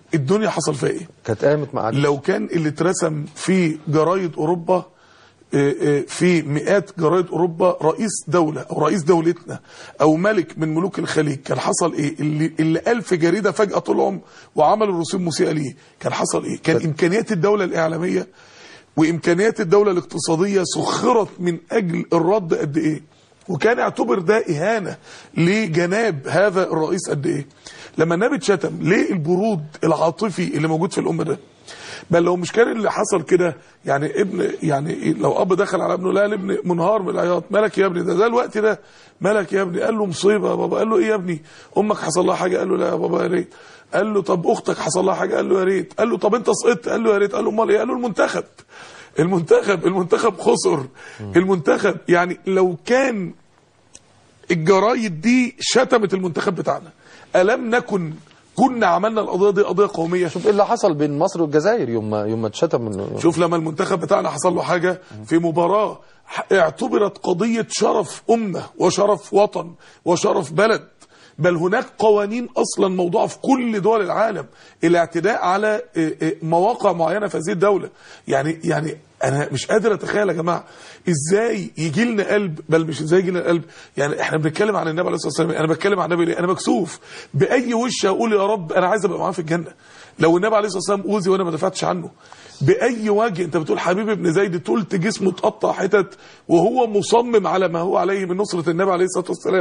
الدنيا حصل فيها ايه كانت قامت مع لو كان اللي اترسم في جرايد اوروبا آه، آه، في مئات جرايد اوروبا رئيس دوله او رئيس دولتنا او ملك من ملوك الخليج كان حصل ايه اللي اللي الف جريده فجاه طلعوا وعملوا رسوم مسيئه ليه كان حصل ايه كان امكانيات الدوله الاعلاميه وامكانيات الدوله الاقتصاديه سخرت من اجل الرد قد ايه وكان اعتبر ده اهانه لجناب هذا الرئيس قد ايه لما النبي اتشتم ليه البرود العاطفي اللي موجود في الامه ده بل لو مش كان اللي حصل كده يعني ابن يعني لو اب دخل على ابنه لا الابن منهار من العياط مالك يا ابني ده ده الوقت ده مالك يا ابني قال له مصيبه يا بابا قال له ايه يا ابني امك حصل لها حاجه قال له لا يا بابا يا ريت قال له طب اختك حصل لها حاجه قال له يا ريت قال له طب انت سقطت قال له يا ريت قال له امال ايه قال له المنتخب المنتخب المنتخب خسر المنتخب يعني لو كان الجرايد دي شتمت المنتخب بتاعنا ألم نكن كنا عملنا القضية دي قضية قومية شوف ايه اللي حصل بين مصر والجزائر يوم ما يوم ما اتشتم من شوف لما المنتخب بتاعنا حصل له حاجة في مباراة ح- اعتبرت قضية شرف أمة وشرف وطن وشرف بلد بل هناك قوانين أصلا موضوعة في كل دول العالم الاعتداء على اه، اه، مواقع معينة في هذه الدولة يعني يعني أنا مش قادر أتخيل يا جماعة إزاي يجي لنا قلب بل مش إزاي يجي لنا قلب يعني إحنا بنتكلم عن النبي عليه الصلاة والسلام أنا بتكلم عن النبي ليه؟ أنا مكسوف بأي وش أقول يا رب أنا عايز أبقى معاه في الجنة لو النبي عليه الصلاة والسلام أوذي وأنا ما دفعتش عنه باي وجه انت بتقول حبيب ابن زيد تلت جسمه اتقطع حتت وهو مصمم على ما هو عليه من نصره النبي عليه الصلاه والسلام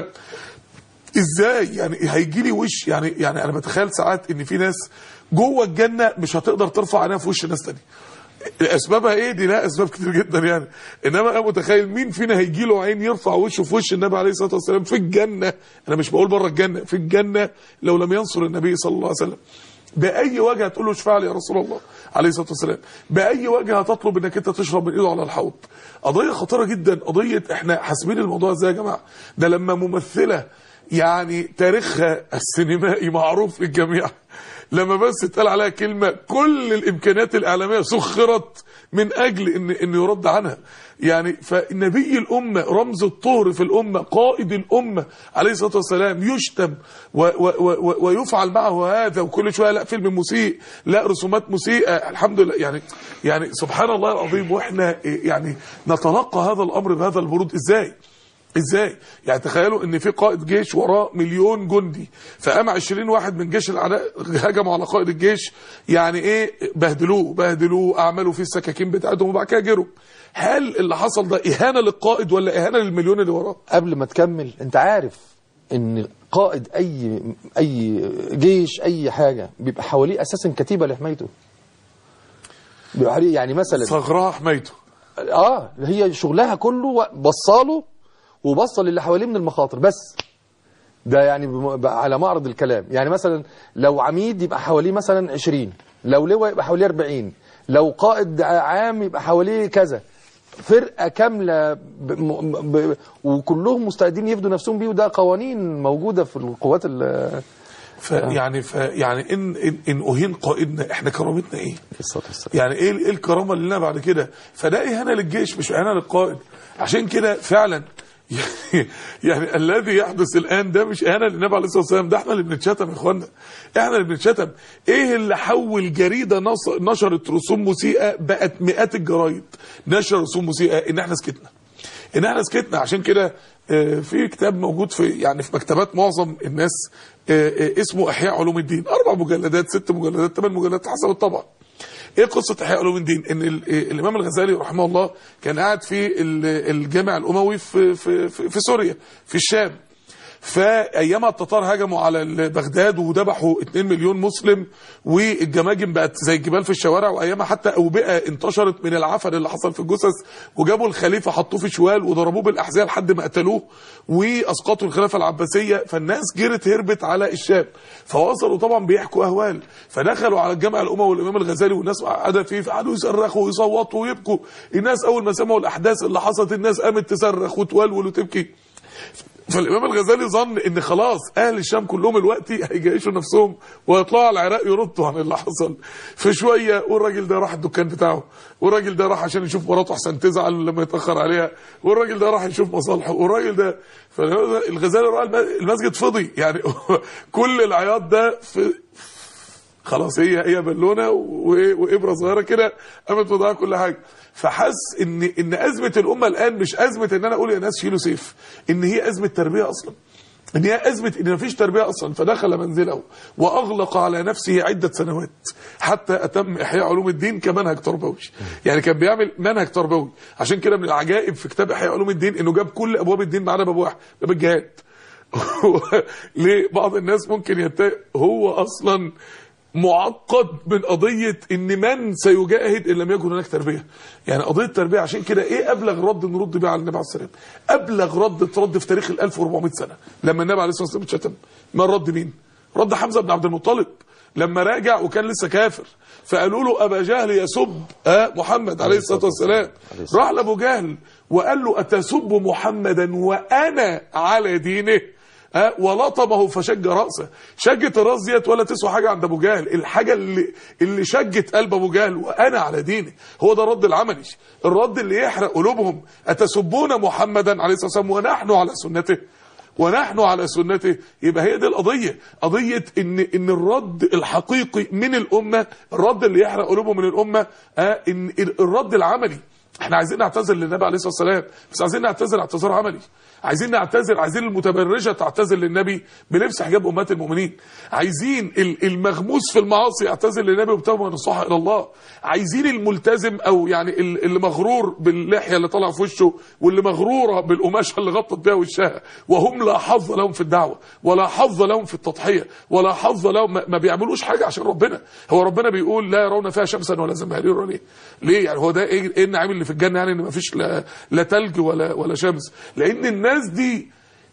ازاي يعني هيجي لي وش يعني يعني انا بتخيل ساعات ان في ناس جوه الجنه مش هتقدر ترفع عينها في وش ناس تانية اسبابها ايه دي لا اسباب كتير جدا يعني انما انا متخيل مين فينا هيجي له عين يرفع وشه في وش النبي عليه الصلاه والسلام في الجنه انا مش بقول بره الجنه في الجنه لو لم ينصر النبي صلى الله عليه وسلم باي وجه هتقول له اشفع لي يا رسول الله عليه الصلاه والسلام باي وجه هتطلب انك انت تشرب من ايده على الحوض قضيه خطيره جدا قضيه احنا حاسبين الموضوع ازاي يا جماعه ده لما ممثله يعني تاريخها السينمائي معروف للجميع لما بس اتقال عليها كلمة كل الإمكانيات الإعلامية سخرت من أجل إن, إن يرد عنها يعني فنبي الأمة رمز الطهر في الأمة قائد الأمة عليه الصلاة والسلام يشتم و و و ويفعل معه هذا وكل شوية لا فيلم مسيء لا رسومات مسيئة الحمد لله يعني يعني سبحان الله العظيم وإحنا يعني نتلقى هذا الأمر بهذا البرود إزاي ازاي يعني تخيلوا ان في قائد جيش وراه مليون جندي فقام 20 واحد من جيش العراق هجموا على قائد الجيش يعني ايه بهدلوه بهدلوه اعملوا فيه السكاكين بتاعتهم وبعد كده جروا هل اللي حصل ده اهانه للقائد ولا اهانه للمليون اللي وراه قبل ما تكمل انت عارف ان قائد اي اي جيش اي حاجه بيبقى حواليه اساسا كتيبه لحمايته بيبقى حواليه يعني مثلا صغرها حمايته اه هي شغلها كله بصاله وبصل اللي حواليه من المخاطر بس ده يعني بم- بقى على معرض الكلام يعني مثلا لو عميد يبقى حواليه مثلا 20 لو لواء يبقى حواليه 40 لو قائد عام يبقى حواليه كذا فرقة كاملة ب... م... ب... وكلهم مستعدين يفدوا نفسهم بيه وده قوانين موجودة في القوات ال فيعني فيعني ان ان, إن اهين قائدنا احنا كرامتنا ايه يعني ايه ايه الكرامه اللي لنا بعد كده فده اهانه للجيش مش اهانه للقائد عشان كده فعلا يعني, يعني الذي يحدث الان ده مش اهانه للنبي عليه الصلاه والسلام ده احنا اللي بنتشتم يا اخوانا احنا اللي بنتشتم ايه اللي حول جريده نص- نشرت رسوم مسيئه بقت مئات الجرايد نشر رسوم مسيئه ان احنا سكتنا ان احنا سكتنا عشان كده آه، في كتاب موجود في يعني في مكتبات معظم الناس آه، آه، اسمه احياء علوم الدين اربع مجلدات ست مجلدات ثمان مجلدات حسب الطبع ايه قصه احياء علوم الدين ان ال- آه، الامام الغزالي رحمه الله كان قاعد في ال- الجامع الاموي في في في, في سوريا في الشام فايامها التتار هجموا على ال- بغداد وذبحوا 2 مليون مسلم والجماجم بقت زي الجبال في الشوارع وايامها حتى اوبئه انتشرت من العفن اللي حصل في الجثث وجابوا الخليفه حطوه في شوال وضربوه بالاحذيه لحد ما قتلوه واسقطوا الخلافه العباسيه فالناس جرت هربت على الشام فوصلوا طبعا بيحكوا اهوال فدخلوا على الجامع الاموي والامام الغزالي والناس قاعده فيه فقعدوا يصرخوا ويصوتوا ويبكوا الناس اول ما سمعوا الاحداث اللي حصلت الناس قامت تصرخ وتولول وتبكي فالامام الغزالي ظن ان خلاص اهل الشام كلهم الوقت هيجيشوا نفسهم ويطلعوا على العراق يردوا عن اللي حصل في شويه والراجل ده راح الدكان بتاعه والراجل ده راح عشان يشوف مراته احسن تزعل لما يتاخر عليها والراجل ده راح يشوف مصالحه والراجل ده فالغزالي راح الم- المسجد فضي يعني كل العياط ده في خلاص هي هي بالونه و- وابره صغيره كده قامت مضيعه كل حاجه فحس ان ان ازمه الامه الان مش ازمه ان انا اقول يا ناس شيلوا سيف ان هي ازمه تربيه اصلا ان هي ازمه ان مفيش تربيه اصلا فدخل منزله واغلق على نفسه عده سنوات حتى اتم احياء علوم الدين كمنهج تربوي يعني كان بيعمل منهج تربوي عشان كده من العجائب في كتاب احياء علوم الدين انه جاب كل ابواب الدين ما عدا باب واحد باب الجهاد ليه بعض الناس ممكن يتقي هو اصلا معقد من قضية ان من سيجاهد ان لم يكن هناك تربية يعني قضية التربية عشان كده ايه ابلغ رد نرد بيه على النبي عليه السلام ابلغ رد ترد في تاريخ ال 1400 سنة لما النبي عليه الصلاة والسلام اتشتم ما رد مين رد حمزة بن عبد المطلب لما راجع وكان لسه كافر فقالوا له ابا جهل يسب آه محمد عليه الصلاة والسلام راح لابو جهل وقال له اتسب محمدا وانا على دينه ها ولطمه فشج راسه شجت الراس ديت ولا تسوى حاجه عند ابو جهل الحاجه اللي اللي شجت قلب ابو جهل وانا على ديني هو ده الرد العملي الرد اللي يحرق قلوبهم اتسبون محمدا عليه الصلاه والسلام ونحن على سنته ونحن على سنته يبقى هي دي القضيه قضيه ان ان الرد الحقيقي من الامه الرد اللي يحرق قلوبهم من الامه آه ان الرد العملي احنا عايزين نعتذر للنبي عليه الصلاه والسلام بس عايزين نعتذر اعتذار عملي عايزين نعتذر عايزين المتبرجه تعتذر للنبي بلبس حجاب امهات المؤمنين عايزين ال- المغموس في المعاصي يعتذر للنبي وبتوبه نصوحه الى الله عايزين الملتزم او يعني ال- اللي مغرور باللحيه اللي طالعه في وشه واللي مغروره بالقماشه اللي غطت بيها وشها وهم لا حظ لهم في الدعوه ولا حظ لهم في التضحيه ولا حظ لهم ما- ما بيعملوش حاجه عشان ربنا هو ربنا بيقول لا يرون فيها شمسا ولا زمهريرا ليه ليه يعني هو ده ايه إيه النعيم اللي في الجنه يعني ان ما فيش لا لا تلج ولا ولا شمس لان الناس دي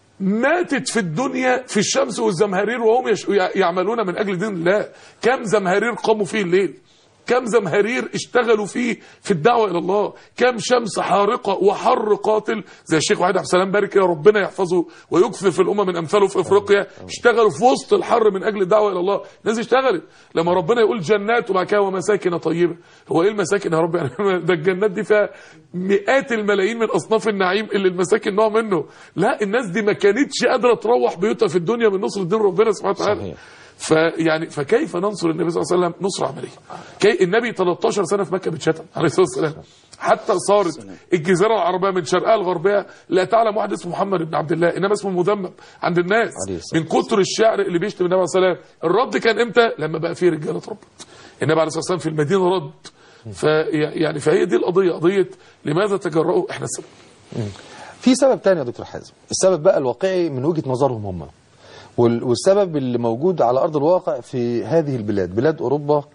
ماتت في الدنيا في الشمس والزمهرير وهم يش... يعملون من اجل دين الله كم زمهرير قاموا فيه الليل كم زمهرير اشتغلوا فيه في الدعوه الى الله كم شمس حارقه وحر قاتل زي الشيخ وحيد عبد السلام بارك يا ربنا يحفظه ويكثر في الامه من امثاله في افريقيا اشتغلوا في وسط الحر من اجل الدعوه الى الله الناس اشتغلت لما ربنا يقول جنات وبعد كده ومساكن طيبه هو ايه المساكن يا رب يعني ده الجنات دي فيها مئات الملايين من اصناف النعيم اللي المساكن نوع منه لا الناس دي ما كانتش قادره تروح بيوتها في الدنيا من نصر دين ربنا سبحانه وتعالى صحيح. فيعني فكيف ننصر النبي صلى الله عليه وسلم نصرة عملية كي النبي 13 سنة في مكة بيتشتم عليه الصلاة والسلام حتى صارت الجزيرة العربية من شرقها لغربها لا تعلم واحد اسمه محمد بن عبد الله انما اسمه مذمم عند الناس عليه الصلاة من كتر الشعر اللي بيشتم النبي عليه الصلاة والسلام الرد كان امتى لما بقى فيه رجالة اتربت النبي عليه الصلاة والسلام في المدينة رد ف يعني فهي دي القضية قضية لماذا تجرؤوا احنا السبب في سبب تاني يا دكتور حازم السبب بقى الواقعي من وجهة نظرهم هم وال- والسبب اللي موجود على أرض الواقع في هذه البلاد بلاد أوروبا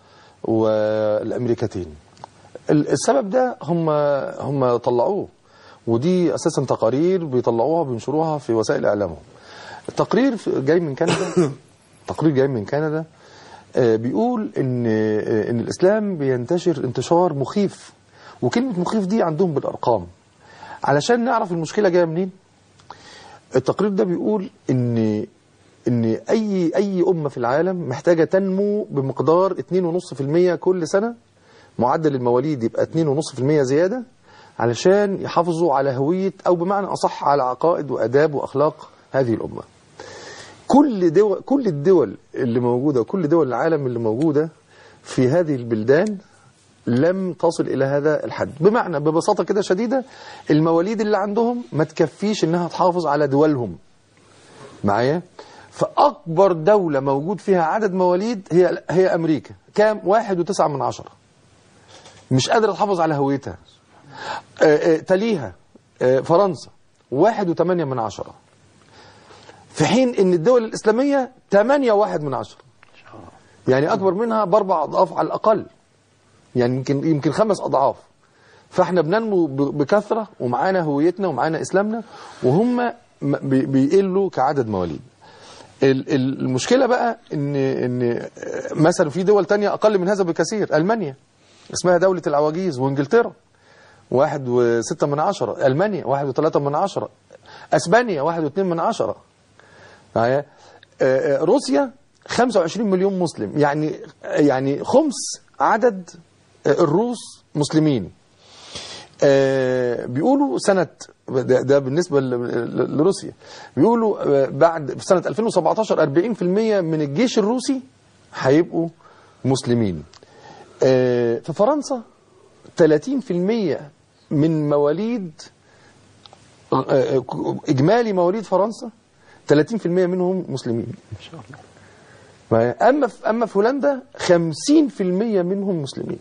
والأمريكتين ال- السبب ده هم هم طلعوه ودي أساسا تقارير بيطلعوها بينشروها في وسائل إعلامهم التقرير في- جاي من كندا تقرير جاي من كندا آه، بيقول ان آه، ان الاسلام بينتشر انتشار مخيف وكلمه مخيف دي عندهم بالارقام علشان نعرف المشكله جايه منين التقرير ده بيقول ان ان اي اي امه في العالم محتاجه تنمو بمقدار 2.5% كل سنه معدل المواليد يبقى 2.5% زياده علشان يحافظوا على هويه او بمعنى اصح على عقائد واداب واخلاق هذه الامه كل دول كل الدول اللي موجوده كل دول العالم اللي موجوده في هذه البلدان لم تصل الى هذا الحد بمعنى ببساطه كده شديده المواليد اللي عندهم ما تكفيش انها تحافظ على دولهم معايا فاكبر دوله موجود فيها عدد مواليد هي هي امريكا كام واحد وتسعة من عشرة مش قادره تحافظ على هويتها آه، آه، تليها آه، فرنسا واحد وثمانية من عشرة في حين ان الدول الاسلاميه 8 واحد من عشرة يعني اكبر منها باربع اضعاف على الاقل يعني يمكن يمكن خمس اضعاف فاحنا بننمو ب- بكثره ومعانا هويتنا ومعانا اسلامنا وهم م- بي- بيقلوا كعدد مواليد ال- ال- المشكله بقى ان ان مثلا في دول تانية اقل من هذا بكثير المانيا اسمها دوله العواجيز وانجلترا واحد وستة من عشرة ألمانيا واحد وثلاثة من عشرة أسبانيا واحد واثنين من عشرة معايا آه، آه، روسيا 25 مليون مسلم يعني يعني خمس عدد آه، الروس مسلمين آه، بيقولوا سنة ده, ده بالنسبة ل- ل- لروسيا بيقولوا آه، بعد في سنة 2017 40% من الجيش الروسي هيبقوا مسلمين آه، في فرنسا 30% من مواليد آه، آه، إجمالي مواليد فرنسا 30% منهم مسلمين ان شاء الله ما- أما في أما في هولندا 50% منهم مسلمين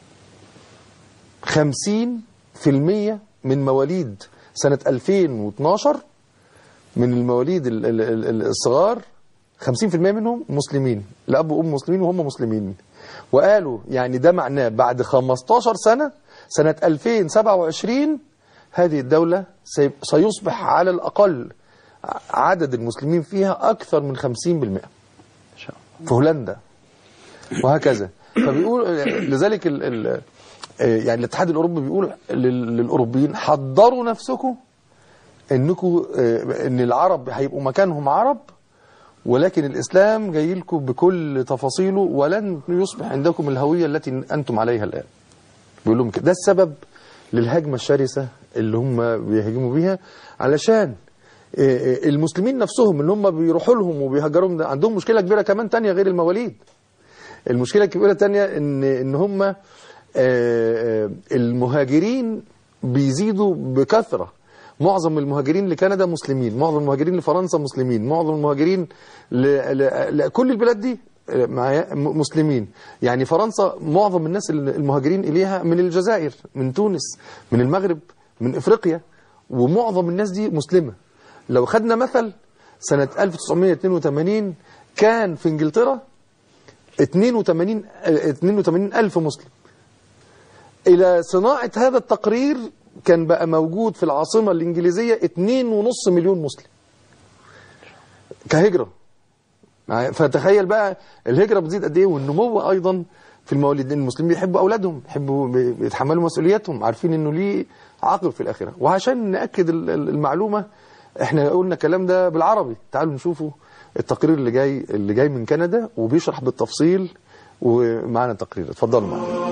50% من مواليد سنة 2012 من المواليد ال- ال- ال- الصغار 50% منهم مسلمين الأب وأم مسلمين وهم مسلمين وقالوا يعني ده معناه بعد 15 سنة سنة 2027 هذه الدولة سي- سيصبح على الأقل عدد المسلمين فيها أكثر من 50% ان شاء الله في هولندا وهكذا فبيقول لذلك ال ال يعني الاتحاد الاوروبي بيقول لل- للاوروبيين حضروا نفسكم انكم ان العرب هيبقوا مكانهم عرب ولكن الاسلام جاي لكم بكل تفاصيله ولن يصبح عندكم الهويه التي انتم عليها الان بيقول لهم كده ده السبب للهجمه الشرسه اللي هم بيهاجموا بيها علشان آه، آه، المسلمين نفسهم اللي هم بيروحوا لهم وبيهجرهم ده عندهم مشكله كبيره كمان تانية غير المواليد المشكله الكبيره الثانيه ان ان هم آه، آه، المهاجرين بيزيدوا بكثره معظم المهاجرين لكندا مسلمين معظم المهاجرين لفرنسا مسلمين معظم المهاجرين ل- ل- لكل البلاد دي آه، معايا م- مسلمين يعني فرنسا معظم الناس المهاجرين اليها من الجزائر من تونس من المغرب من افريقيا ومعظم الناس دي مسلمه لو خدنا مثل سنه 1982 كان في انجلترا 82 آه، 82 ألف مسلم إلى صناعة هذا التقرير كان بقى موجود في العاصمة الإنجليزية 2.5 مليون مسلم كهجرة معايا؟ فتخيل بقى الهجرة بتزيد قد إيه والنمو أيضا في المواليد لأن المسلمين بيحبوا أولادهم بيحبوا بي- بيتحملوا مسؤولياتهم عارفين إنه ليه عقب في الآخرة وعشان نأكد ال- ال- المعلومة احنا قلنا الكلام ده بالعربي تعالوا نشوفوا التقرير اللي جاي اللي جاي من كندا وبيشرح بالتفصيل ومعانا التقرير اتفضلوا معانا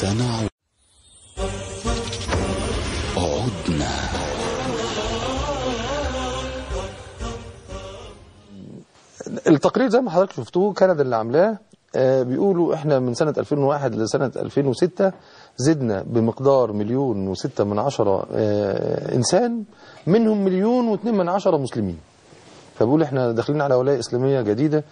سنعود عدنا التقرير زي ما حضرتك شفتوه كندا اللي عاملاه آه، بيقولوا احنا من سنة 2001 لسنة 2006 زدنا بمقدار مليون وستة من عشرة آه، إنسان منهم مليون واثنين من عشرة مسلمين فبقول احنا داخلين على ولاية إسلامية جديدة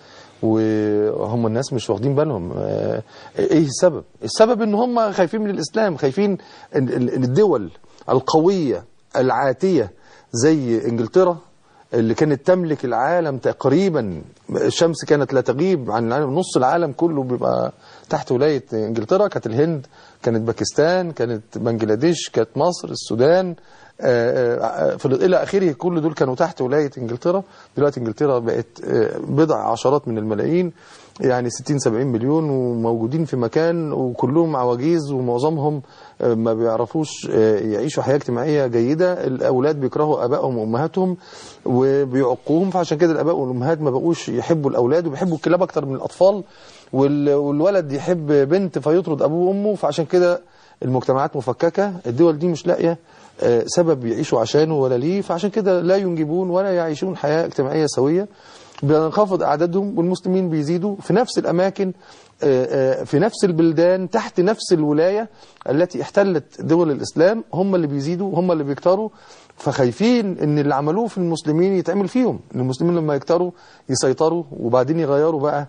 وهم الناس مش واخدين بالهم آه، ايه السبب السبب ان هم خايفين من الإسلام خايفين ان إن الدول القوية العاتية زي انجلترا اللي كانت تملك العالم تقريبا الشمس كانت لا تغيب عن العالم نص العالم كله بيبقى تحت ولاية انجلترا كانت الهند كانت باكستان كانت بنجلاديش كانت مصر السودان آه، آه، في الى اخره كل دول كانوا تحت ولايه انجلترا دلوقتي انجلترا بقت آه، بضع عشرات من الملايين يعني 60 70 مليون وموجودين في مكان وكلهم عواجيز ومعظمهم آه، ما بيعرفوش آه، يعيشوا حياه اجتماعيه جيده الاولاد بيكرهوا ابائهم وامهاتهم وبيعقوهم فعشان كده الاباء والامهات ما بقوش يحبوا الاولاد وبيحبوا الكلاب اكتر من الاطفال وال- والولد يحب بنت فيطرد ابوه وامه فعشان كده المجتمعات مفككه الدول دي مش لاقيه آه، سبب يعيشوا عشانه ولا ليه فعشان كده لا ينجبون ولا يعيشون حياة اجتماعية سوية بينخفض أعدادهم والمسلمين بيزيدوا في نفس الأماكن آه، آه، في نفس البلدان تحت نفس الولاية التي احتلت دول الإسلام هم اللي بيزيدوا هم اللي بيكتروا فخايفين ان اللي عملوه في المسلمين يتعمل فيهم ان المسلمين لما يكتروا يسيطروا وبعدين يغيروا بقى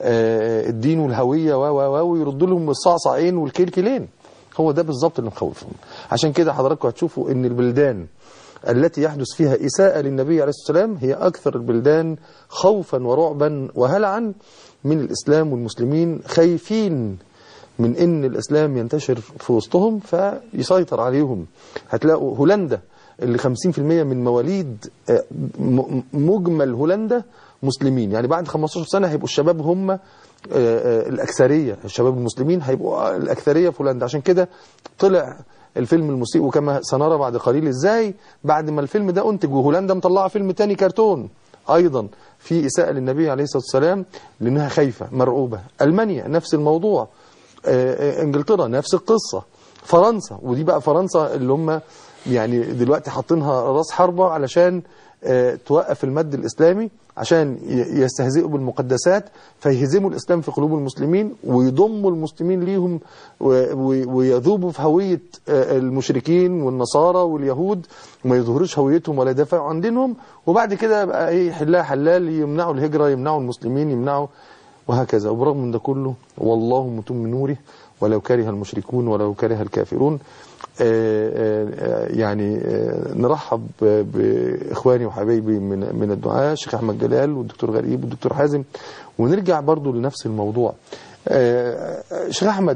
آه، الدين والهوية و و و ويردوا لهم الصعصعين والكلكلين هو ده بالظبط اللي مخوفهم عشان كده حضراتكم هتشوفوا ان البلدان التي يحدث فيها إساءة للنبي عليه الصلاة والسلام هي أكثر البلدان خوفا ورعبا وهلعا من الإسلام والمسلمين خايفين من ان الاسلام ينتشر في وسطهم فيسيطر عليهم هتلاقوا هولندا اللي 50% من مواليد آه، م- مجمل هولندا مسلمين يعني بعد 15 سنة هيبقوا الشباب هم آه، آه، الأكثرية الشباب المسلمين هيبقوا الأكثرية في هولندا عشان كده طلع الفيلم المسيء وكما سنرى بعد قليل ازاي بعد ما الفيلم ده انتج وهولندا مطلعه فيلم تاني كرتون ايضا في اساءه للنبي عليه الصلاه والسلام لانها خايفه مرعوبه المانيا نفس الموضوع آه، آه، انجلترا نفس القصه فرنسا ودي بقى فرنسا اللي هم يعني دلوقتي حاطينها راس حربه علشان آه، توقف المد الاسلامي عشان ي- يستهزئوا بالمقدسات فيهزموا الاسلام في قلوب المسلمين ويضموا المسلمين ليهم و- و- ويذوبوا في هويه آه، المشركين والنصارى واليهود وما يظهروش هويتهم ولا يدافعوا عن دينهم وبعد كده بقى ايه حلها حلال يمنعوا الهجره يمنعوا المسلمين يمنعوا وهكذا وبرغم من ده كله والله متم نوره ولو كره المشركون ولو كره الكافرون آه، آه، يعني آه، نرحب بإخواني وحبايبي من من الدعاء الشيخ أحمد جلال والدكتور غريب والدكتور حازم ونرجع برضو لنفس الموضوع آه، آه، شيخ أحمد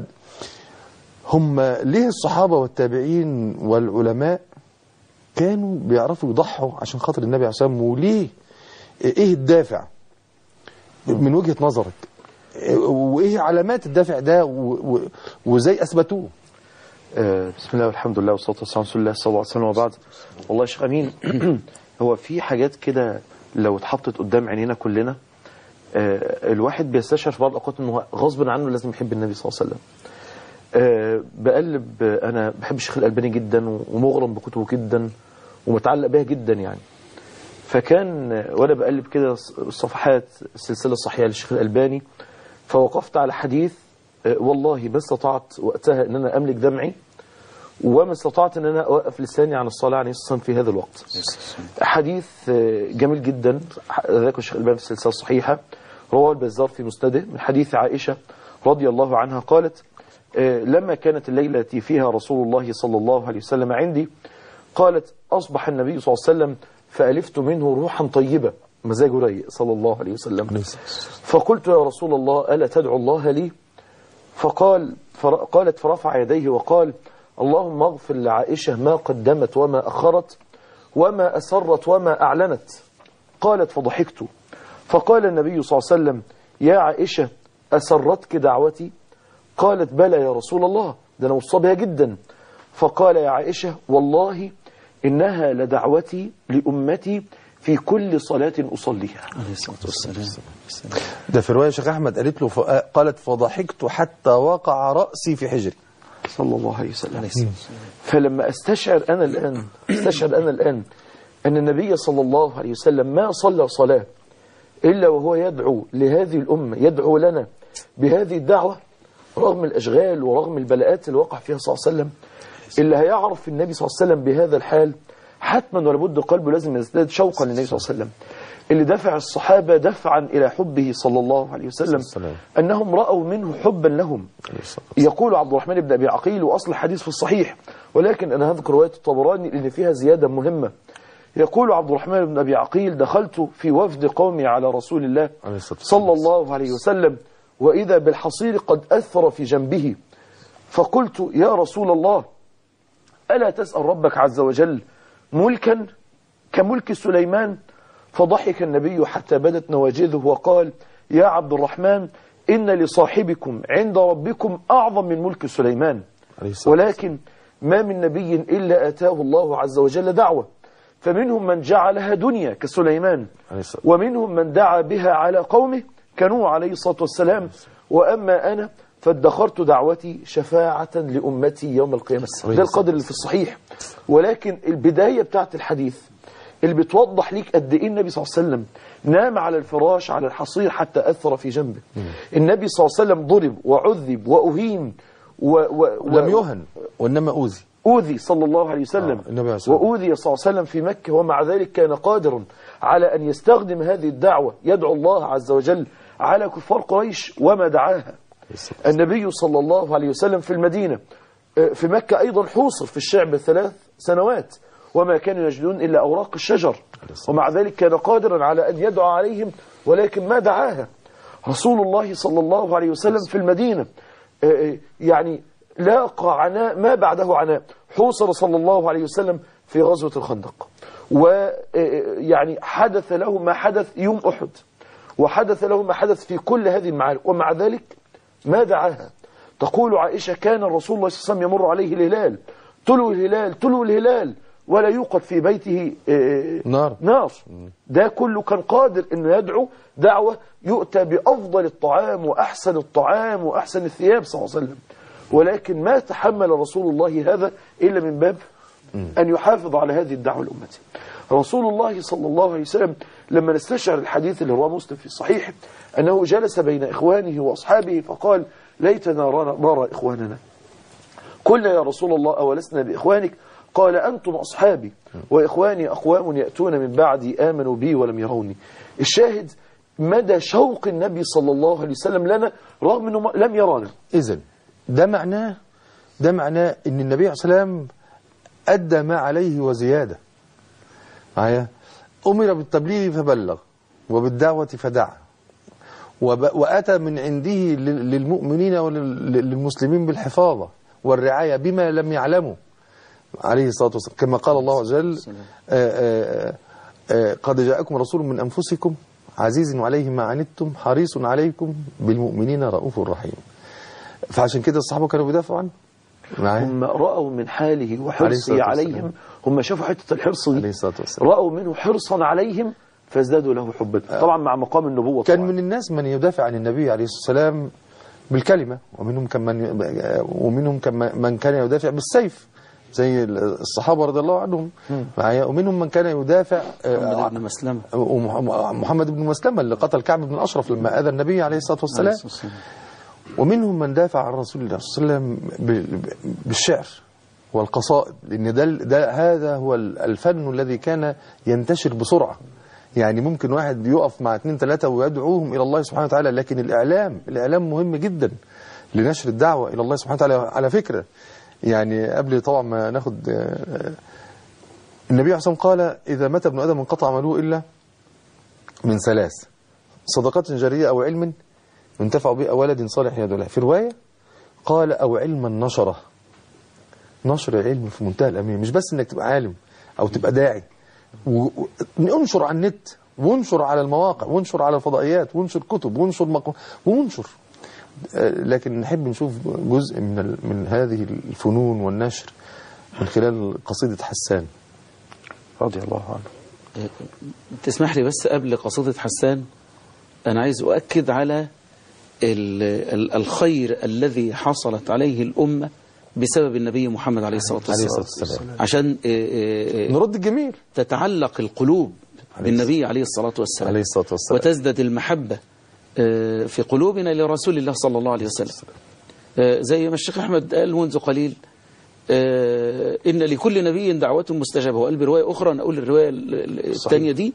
هم ليه الصحابة والتابعين والعلماء كانوا بيعرفوا يضحوا عشان خاطر النبي عليه الصلاة والسلام وليه ايه الدافع من وجهة نظرك وايه علامات الدافع ده و- و- وازاي اثبتوه آه، بسم الله والحمد لله والصلاة والسلام على رسول الله صلى الله عليه وسلم وبعد والله يا شيخ أمين هو في حاجات كده لو اتحطت قدام عينينا كلنا آه، الواحد بيستشعر في بعض الأوقات إنه غصب عنه لازم يحب النبي صلى الله عليه وسلم آه، بقلب آه، أنا بحب الشيخ الألباني جدا ومغرم بكتبه جدا ومتعلق بها جدا يعني فكان آه، وأنا بقلب كده صفحات السلسلة الصحيحة للشيخ الألباني فوقفت على حديث آه، والله ما استطعت وقتها ان انا املك دمعي وما استطعت ان انا اوقف لساني عن الصلاه عليه الصلاه والسلام في هذا الوقت. حديث آه، جميل جدا ذاك الشيخ الالباني في السلسله الصحيحه رواه البزار في مسنده من حديث عائشه رضي الله عنها قالت آه، لما كانت الليله التي فيها رسول الله صلى الله عليه وسلم عندي قالت اصبح النبي صلى الله عليه وسلم فالفت منه روحا طيبه مزاجه رايق صلى الله عليه وسلم فقلت يا رسول الله الا تدعو الله لي فقال فر قالت فرفع يديه وقال اللهم اغفر لعائشة ما قدمت وما أخرت وما أسرت وما أعلنت قالت فضحكت فقال النبي صلى الله عليه وسلم يا عائشة أسرتك دعوتي قالت بلى يا رسول الله ده أنا مصاب بها جدا فقال يا عائشة والله إنها لدعوتي لأمتي في كل صلاة أصليها عليه الصلاة والسلام ده في روايه شيخ احمد قالت له ف- قالت فضحكت حتى وقع راسي في حجري صلى الله عليه وسلم فلما استشعر أنا الآن استشعر أنا الآن أن النبي صلى الله عليه وسلم ما صلى صلاة إلا وهو يدعو لهذه الأمة يدعو لنا بهذه الدعوة رغم الأشغال ورغم البلاءات اللي وقع فيها صلى الله عليه وسلم اللي هيعرف النبي صلى الله عليه وسلم بهذا الحال حتما ولابد قلبه لازم يزداد شوقا للنبي صلى الله عليه وسلم اللي دفع الصحابة دفعا إلى حبه صلى الله عليه وسلم السلام. أنهم رأوا منه حبا لهم يقول عبد الرحمن بن أبي عقيل وأصل الحديث في الصحيح ولكن أنا هذكر رواية الطبراني لأن فيها زيادة مهمة يقول عبد الرحمن بن أبي عقيل دخلت في وفد قومي على رسول الله عليه الصلاة والسلام. صلى الله عليه وسلم وإذا بالحصير قد أثر في جنبه فقلت يا رسول الله ألا تسأل ربك عز وجل ملكا كملك سليمان فضحك النبي حتى بدت نواجذه وقال يا عبد الرحمن إن لصاحبكم عند ربكم أعظم من ملك سليمان عليه الصلاة ولكن ما من نبي إلا أتاه الله عز وجل دعوة فمنهم من جعلها دنيا كسليمان عليه الصلاة ومنهم من دعا بها على قومه كنوح عليه الصلاة والسلام وأما أنا فادخرت دعوتي شفاعة لأمتي يوم القيامة ده القدر اللي في الصحيح ولكن البداية بتاعت الحديث اللي بتوضح ليك قد إيه النبي صلى الله عليه وسلم نام على الفراش على الحصير حتى أثر في جنبه النبي صلى الله عليه وسلم ضرب وعذب وأهين و و لم يهن وإنما أوذي أوذي صلى الله عليه وسلم آه، النبي عليه الصلاة والسلام. وأوذي صلى الله عليه وسلم في مكة ومع ذلك كان قادرا على أن يستخدم هذه الدعوة يدعو الله عز وجل على كفار قريش وما دعاها النبي صلى الله عليه وسلم في المدينة آه، في مكة أيضا حوصر في الشعب ثلاث سنوات وما كانوا يجدون إلا أوراق الشجر ومع ذلك كان قادرا على أن يدعو عليهم ولكن ما دعاها رسول الله صلى الله عليه وسلم في المدينة آه، آه، يعني لاقى عناء ما بعده عناء حوصر صلى الله عليه وسلم في غزوة الخندق ويعني حدث له ما حدث يوم أحد وحدث له ما حدث في كل هذه المعارك ومع ذلك ما دعاها تقول عائشة كان الرسول الله صلى الله عليه وسلم يمر عليه الهلال تلو الهلال تلو الهلال ولا يوقد في بيته آه، نار. نار ده كله كان قادر انه يدعو دعوة يؤتى بأفضل الطعام وأحسن الطعام وأحسن الثياب صلى الله عليه وسلم ولكن ما تحمل رسول الله هذا إلا من باب أن يحافظ على هذه الدعوة لأمته رسول الله صلى الله عليه وسلم لما نستشعر الحديث اللي رواه مسلم في الصحيح أنه جلس بين إخوانه وأصحابه فقال ليتنا نرى نرى إخواننا قلنا يا رسول الله أولسنا بإخوانك قال أنتم أصحابي وإخواني أقوام يأتون من بعدي آمنوا بي ولم يروني الشاهد مدى شوق النبي صلى الله عليه وسلم لنا رغم أنه ما- لم يرانا إذن ده معناه ده معناه ان النبي عليه الصلاة والسلام أدى ما عليه وزيادة معايا أمر بالتبليغ فبلغ وبالدعوة فدعا وب- وأتى من عنده لل- للمؤمنين وللمسلمين بالحفاظة والرعاية بما لم يعلموا عليه الصلاة والسلام كما قال الله عز وجل آه، آه، آه، قد جاءكم رسول من أنفسكم عزيز عليه ما عنتم حريص عليكم بالمؤمنين رؤوف رحيم فعشان كده الصحابة كانوا بيدافعوا عنه معايا هم رأوا من حاله عليه وحرصه الصلاة عليهم والسلام. هم شافوا حتة الحرص عليه دي الصلاة والسلام رأوا منه حرصا عليهم فازدادوا له حبا طبعا مع مقام النبوة كان طبعا. من الناس من يدافع عن النبي عليه الصلاة والسلام بالكلمة ومنهم كان من ومنهم كان من كان يدافع بالسيف زي الصحابة رضي الله عنهم معايا ومنهم من كان يدافع آه، محمد بن مسلمة ومح- محمد بن مسلمة اللي قتل كعب بن أشرف لما أذى النبي عليه الصلاة والسلام عليه الصلاة والسلام. ومنهم من دافع عن رسول الله صلى الله عليه وسلم ب- ب- بالشعر والقصائد لأن ده, ده هذا هو الفن الذي كان ينتشر بسرعة يعني ممكن واحد يقف مع اثنين ثلاثة ويدعوهم إلى الله سبحانه وتعالى لكن الإعلام الإعلام مهم جدا لنشر الدعوة إلى الله سبحانه وتعالى على فكرة يعني قبل طبعا ما ناخد آه، النبي عليه الصلاة والسلام قال إذا مات ابن آدم انقطع عمله إلا من ثلاث صدقة جارية أو علم ينتفع به أو ولد صالح يدعو له في رواية قال أو علما نشره نشر العلم في منتهى الأمين مش بس إنك تبقى عالم أو تبقى داعي و- و- انشر على النت وانشر على المواقع وانشر على الفضائيات وانشر كتب وانشر مقام وانشر آه، لكن نحب نشوف جزء من ال- من هذه الفنون والنشر من خلال قصيدة حسان رضي الله عنه تسمح لي بس قبل قصيدة حسان أنا عايز أؤكد على ال- ال- الخير الذي حصلت عليه الأمة بسبب النبي محمد عليه الصلاة عليه والسلام الصلاة والسلام عشان آه، آه، آه، نرد الجميل تتعلق القلوب بالنبي عليه الصلاة والسلام عليه الصلاة والسلام وتزداد المحبة آه، في قلوبنا لرسول الله صلى الله عليه وسلم آه، زي ما الشيخ أحمد قال منذ قليل آه، إن لكل نبي دعوة مستجابة وقال برواية أخرى أنا أقول الرواية ال- ال- الثانية دي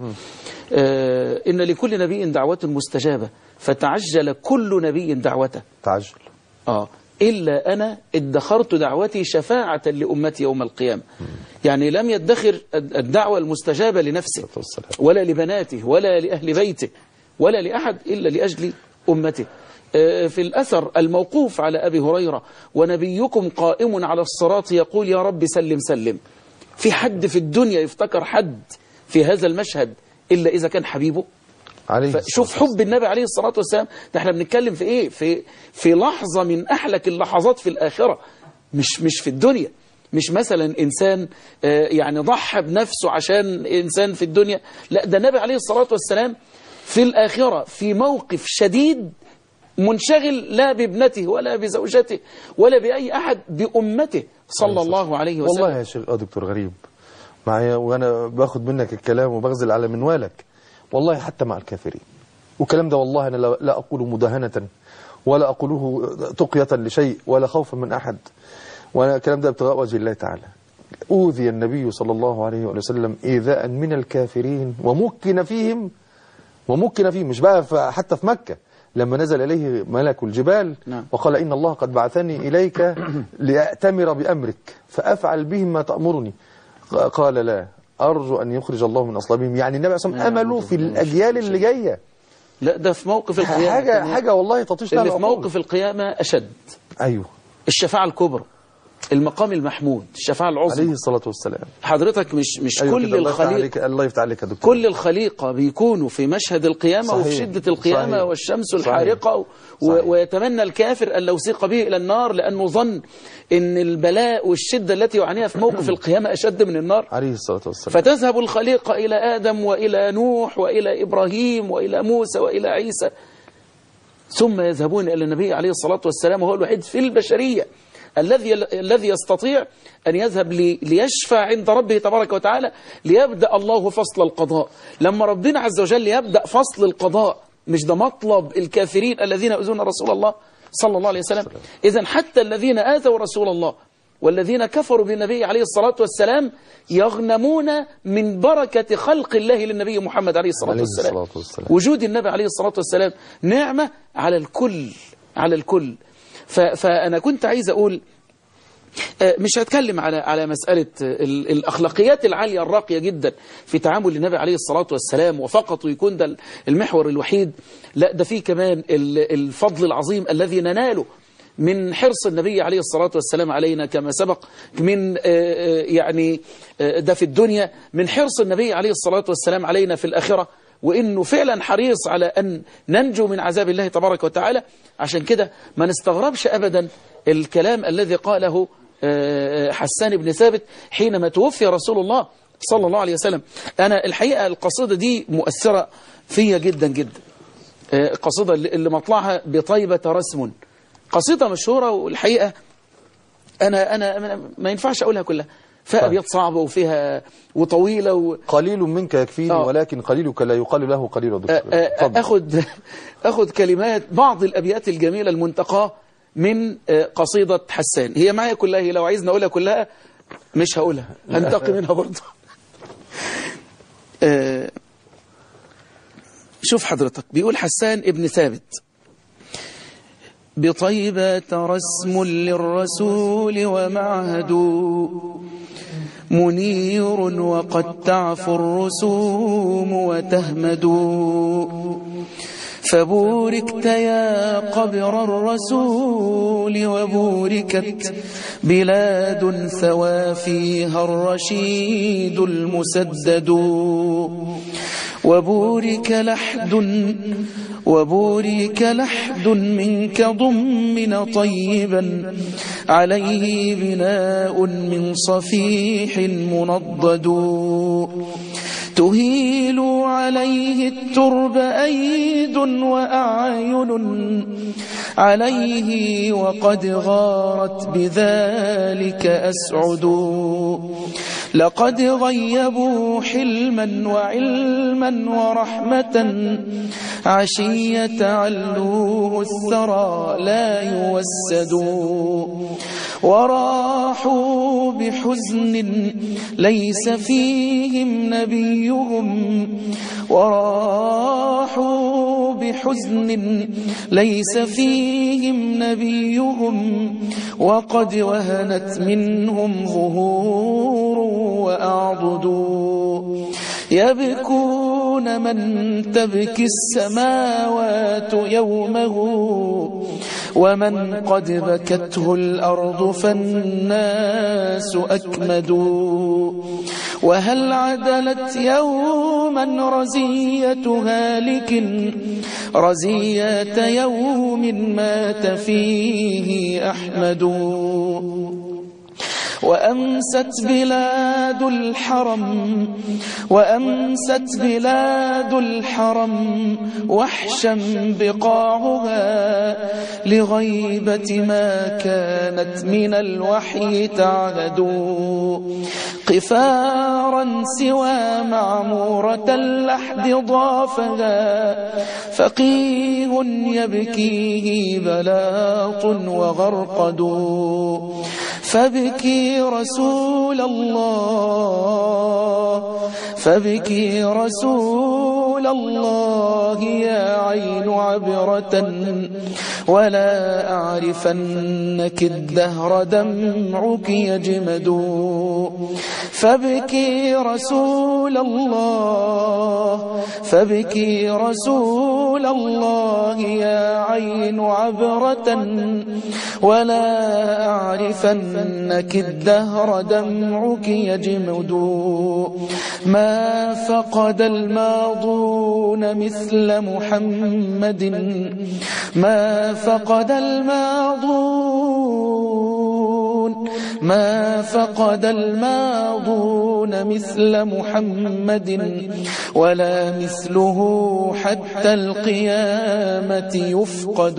آه، إن لكل نبي دعوة مستجابة فتعجل كل نبي دعوته تعجل آه إلا أنا ادخرت دعوتي شفاعة لأمتي يوم القيامة يعني لم يدخر الدعوة المستجابة لنفسه والسلام. ولا لبناته ولا لأهل بيته ولا لأحد إلا لأجل أمته آه، في الأثر الموقوف على أبي هريرة ونبيكم قائم على الصراط يقول يا رب سلم سلم في حد في الدنيا يفتكر حد في هذا المشهد إلا إذا كان حبيبه عليه فشوف حب النبي عليه الصلاة والسلام ده احنا بنتكلم في ايه في في لحظة من احلك اللحظات في الآخرة مش مش في الدنيا مش مثلا انسان آه، يعني ضحى بنفسه عشان انسان في الدنيا لا ده النبي عليه الصلاة والسلام في الآخرة في موقف شديد منشغل لا بابنته ولا بزوجته ولا بأي أحد بأمته صلى الله عليه وسلم والله يا شيخ اه دكتور غريب معايا وانا باخد منك الكلام وبغزل على منوالك والله حتى مع الكافرين والكلام ده والله انا لا- لا اقوله مداهنة ولا اقوله تقية لشيء ولا خوفا من احد وانا الكلام ده ابتغاء وجه الله تعالى اوذي النبي صلى الله عليه وآله وسلم ايذاء من الكافرين ومكن فيهم ومكن فيه مش بقى ف- حتى في مكة لما نزل إليه ملك الجبال نعم. وقال إن الله قد بعثني إليك لأأتمر بأمرك فأفعل بهم ما تأمرني قال لا أرجو أن يخرج الله من أصلابهم يعني النبي صلى الله عليه وسلم أمله في الأجيال اللي جاية لا ده في موقف القيامة حاجة كمان. حاجة والله تطيش لها اللي في العقول. موقف القيامة أشد أيوه الشفاعة الكبرى المقام المحمود الشفاعة العظمى عليه الصلاة والسلام حضرتك مش مش أيوه كل كده، الله يفتح الخليقة عليك الله يفتح عليك يا دكتور كل الخليقة بيكونوا في مشهد القيامة صحيح. وفي شدة القيامة صحيح. والشمس صحيح. الحارقة و... صحيح. ويتمنى الكافر أن لو سيق به إلى النار لأنه ظن أن البلاء والشدة التي يعانيها في موقف القيامة أشد من النار عليه الصلاة والسلام فتذهب الخليقة إلى آدم وإلى نوح وإلى إبراهيم وإلى موسى وإلى عيسى ثم يذهبون إلى النبي عليه الصلاة والسلام وهو الوحيد في البشرية الذي الذي يستطيع أن يذهب لي ليشفع عند ربه تبارك وتعالى ليبدأ الله فصل القضاء لما ربنا عز وجل يبدأ فصل القضاء مش ده مطلب الكافرين الذين يؤذون رسول الله صلى الله عليه وسلم إذا حتى الذين آذوا رسول الله والذين كفروا بالنبي عليه الصلاة والسلام يغنمون من بركة خلق الله للنبي محمد عليه الصلاة عليه والسلام الصلاة والسلام. وجود النبي عليه الصلاة والسلام نعمة على الكل على الكل ف- فأنا كنت عايز أقول آه، مش هتكلم على على مسألة آه، ال- الأخلاقيات العالية الراقية جدا في تعامل النبي عليه الصلاة والسلام وفقط ويكون ده المحور الوحيد لا ده فيه كمان ال- الفضل العظيم الذي نناله من حرص النبي عليه الصلاة والسلام علينا كما سبق من آه، آه، يعني آه، ده في الدنيا من حرص النبي عليه الصلاة والسلام علينا في الآخرة وإنه فعلا حريص على أن ننجو من عذاب الله تبارك وتعالى عشان كده ما نستغربش أبدا الكلام الذي قاله آه، حسان بن ثابت حينما توفي رسول الله صلى الله عليه وسلم أنا الحقيقة القصيدة دي مؤثرة فيا جدا جدا آه، القصيدة اللي اللي مطلعها بطيبة رسم قصيدة مشهورة والحقيقة أنا أنا أنا ما ينفعش أقولها كلها فيها طيب. أبيات صعبة وفيها وطويلة و... قليل منك يكفيني آه. ولكن قليلك لا يقال له قليل يا دكتور آه، آه، اتفضل. أخذ أخذ كلمات بعض الأبيات الجميلة المنتقاة من آه، قصيدة حسان هي معايا كلها هي لو عايزني أقولها كلها مش هقولها هنتقي منها برضه آه، شوف حضرتك بيقول حسان ابن ثابت بطيبة رسم للرسول ومعهد منير وقد تعفو الرسوم وتهمد فبوركت يا قبر الرسول وبوركت بلاد ثوى فيها الرشيد المسدد وبورك لحد وبورك لحد منك ضمن طيبا عليه بناء من صفيح منضد تهيل عليه الترب أيد وأعين عليه وقد غارت بذلك أسعد لقد غيبوا حلما وعلما ورحمة عشية علوه الثرى لا يوسد وراحوا بحزن ليس فيهم نبيهم وراحوا بحزن ليس فيهم نبيهم وقد وهنت منهم ظهور وأعضد يبكون من تبكي السماوات يومه ومن قد بكته الأرض فالناس أكمدوا وهل عدلت يوما رزية هالك رزية يوم مات فيه أحمد وأمست بلاد الحرم وأمست بلاد الحرم وحشا بقاعها لغيبة ما كانت من الوحي تعهد قفارا سوى معمورة اللحد ضافها فقيه يبكيه بلاط وغرقد فابكي رسول الله فابكي رسول الله يا عين عبرة ولا أعرفنك الدهر دمعك يجمد فابكي رسول الله فابكي رسول الله يا عين عبرة ولا أعرفنك الدهر دمعك يجمد ما فقد الماضون مثل محمد ما فقد الماضون ما فقد الماضون مثل محمد ولا مثله حتى القيامة يفقد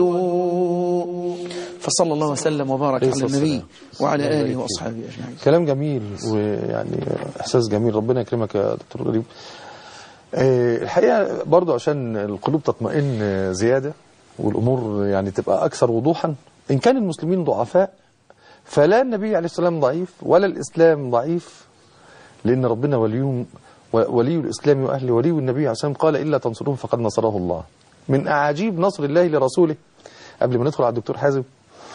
فصلى الله وسلم وبارك على النبي وعلى آله وأصحابه أجمعين كلام جميل ويعني احساس جميل ربنا يكرمك يا دكتور غريب آه، الحقيقه برضو عشان القلوب تطمئن زياده والامور يعني تبقى اكثر وضوحا ان كان المسلمين ضعفاء فلا النبي عليه السلام ضعيف ولا الاسلام ضعيف لان ربنا وليهم ولي الاسلام واهله ولي النبي عليه السلام قال الا تنصروه فقد نصره الله من اعاجيب نصر الله لرسوله قبل ما ندخل على الدكتور حازم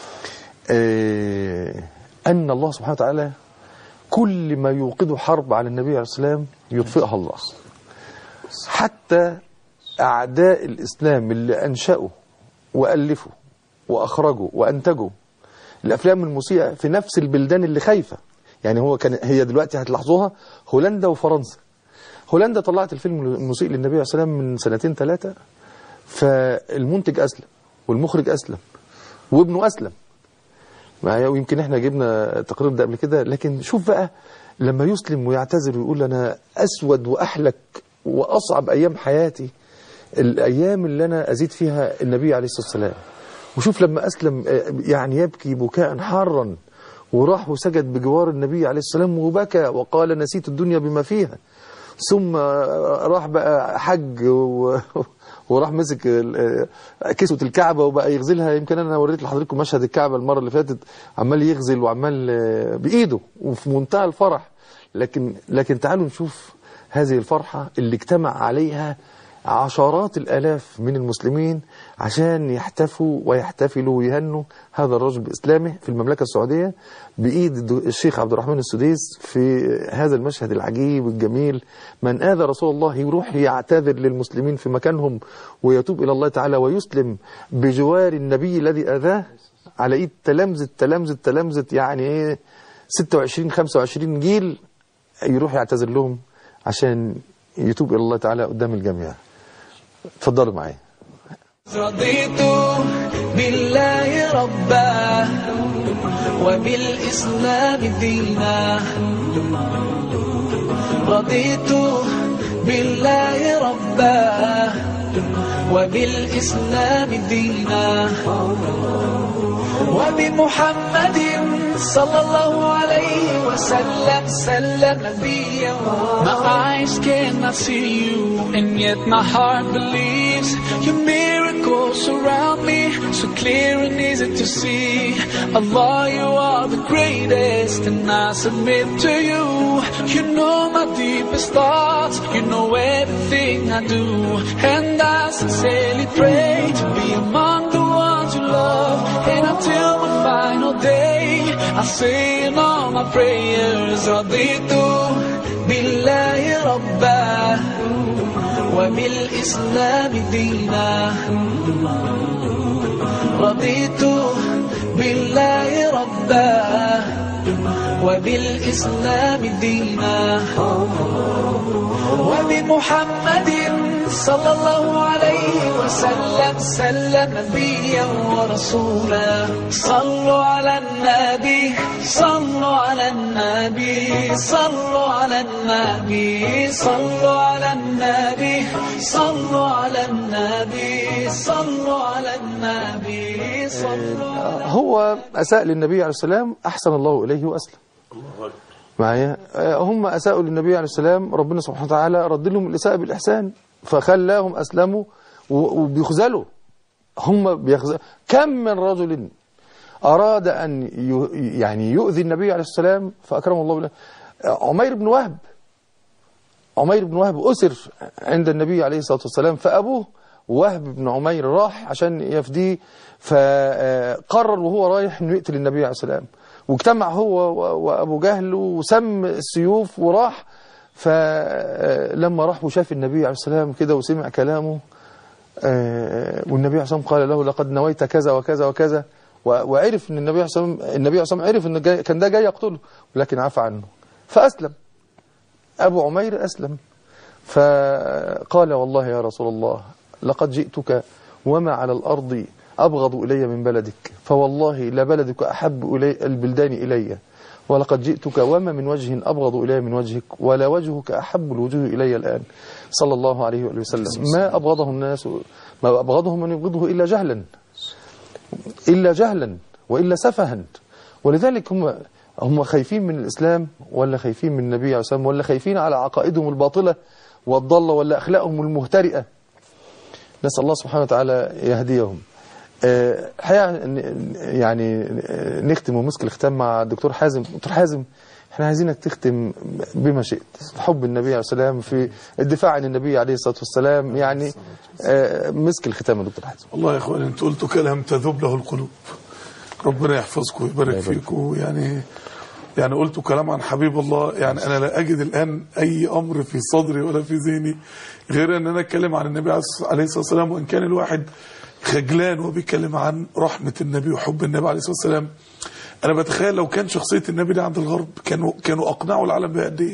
آه، أن الله سبحانه وتعالى كل ما يوقد حرب على النبي عليه السلام يطفئها الله حتى أعداء الإسلام اللي أنشأوا وألفوا وأخرجوا وأنتجوا الأفلام المسيئة في نفس البلدان اللي خايفة يعني هو كان هي دلوقتي هتلاحظوها هولندا وفرنسا هولندا طلعت الفيلم المسيء للنبي عليه السلام من سنتين ثلاثة فالمنتج أسلم والمخرج أسلم وابنه أسلم معايا ويمكن احنا جبنا التقرير ده قبل كده لكن شوف بقى لما يسلم ويعتذر ويقول انا اسود واحلك واصعب ايام حياتي الايام اللي انا ازيد فيها النبي عليه الصلاه والسلام وشوف لما اسلم آه، يعني يبكي بكاء حارا وراح وسجد بجوار النبي عليه السلام وبكى وقال نسيت الدنيا بما فيها ثم راح بقى حج و... وراح مسك ال- كسوة الكعبة وبقى يغزلها يمكن أنا وريت لحضراتكم مشهد الكعبة المرة اللي فاتت عمال يغزل وعمال آه، بإيده وفي منتهى الفرح لكن لكن تعالوا نشوف هذه الفرحة اللي اجتمع عليها عشرات الآلاف من المسلمين عشان يحتفوا ويحتفلوا ويهنوا هذا الرجل بإسلامه في المملكة السعودية بإيد الد- الشيخ عبد الرحمن السديس في هذا المشهد العجيب والجميل من آذى رسول الله يروح يعتذر للمسلمين في مكانهم ويتوب إلى الله تعالى ويسلم بجوار النبي الذي آذاه على إيد تلامذة تلامذة تلامذة يعني إيه 26 25 جيل يروح يعتذر لهم عشان يتوب إلى الله تعالى قدام الجميع اتفضلوا معايا رضيت بالله ربا وبالإسلام دينا رضيت بالله ربا وبالإسلام دينا وبمحمد صلى الله عليه وسلم سلم نبيا My eyes cannot see you and yet my heart believes your miracles surround me so clear and easy to see Allah you are the greatest and I submit to you you know my deepest thoughts you know everything I do and I sincerely pray to be among the ones you love and until my final day I say in all my prayers رضيت بالله ربا وبالإسلام دينا رضيت بالله ربا وبالإسلام دينا وبمحمد صلى الله عليه وسلم سلم نبيا ورسولا صلوا على النبي صلوا على النبي صلوا على النبي صلوا على النبي صلوا على النبي صلوا على النبي صلوا على هو أساء للنبي عليه السلام أحسن الله إليه وأسلم معايا آه، هم أساءوا للنبي عليه السلام ربنا سبحانه وتعالى رد لهم الإساءة بالإحسان فخلاهم أسلموا و- وبيخذلوا هم بيخذلوا كم من رجل أراد أن ي- يعني يؤذي النبي عليه السلام فأكرمه الله بالله آه، عمير بن وهب عمير بن وهب أسر عند النبي عليه الصلاة والسلام فأبوه وهب بن عمير راح عشان يفديه فقرر وهو رايح انه يقتل النبي عليه السلام واجتمع هو و- وابو جهل وسم السيوف وراح فلما راح وشاف النبي عليه السلام كده وسمع كلامه آه، والنبي عليه السلام قال له لقد نويت كذا وكذا وكذا و- وعرف ان النبي عليه السلام النبي عليه السلام عرف ان جاي- كان ده جاي يقتله ولكن عفى عنه فاسلم ابو عمير اسلم فقال والله يا رسول الله لقد جئتك وما على الأرض أبغض إلي من بلدك فوالله لبلدك أحب إلي البلدان إلي ولقد جئتك وما من وجه أبغض إلي من وجهك ولا وجهك أحب الوجوه إلي الآن صلى الله عليه وآله وسلم ما أبغضه الناس ما أبغضه من يبغضه إلا جهلا إلا جهلا وإلا سفها ولذلك هم هم خايفين من الإسلام ولا خايفين من النبي عليه الصلاة والسلام ولا خايفين على عقائدهم الباطلة والضالة ولا أخلاقهم المهترئة نسأل الله سبحانه وتعالى يهديهم آه، الحقيقة ن- يعني آه، نختم ومسك الختام مع الدكتور حازم دكتور حازم احنا عايزينك تختم بما شئت في حب النبي عليه السلام في الدفاع عن النبي عليه الصلاة والسلام يعني آه، مسك الختام يا دكتور حازم والله يا اخوان انتوا قلتوا كلام تذوب له القلوب ربنا يحفظكم ويبارك فيكم يعني يعني قلتوا كلام عن حبيب الله يعني انا لا اجد الان اي امر في صدري ولا في ذهني غير ان انا اتكلم عن النبي عليه الصلاه والسلام وان كان الواحد خجلان وهو بيتكلم عن رحمه النبي وحب النبي عليه الصلاه والسلام انا بتخيل لو كان شخصيه النبي دي عند الغرب كانوا كانوا اقنعوا العالم بها قد ايه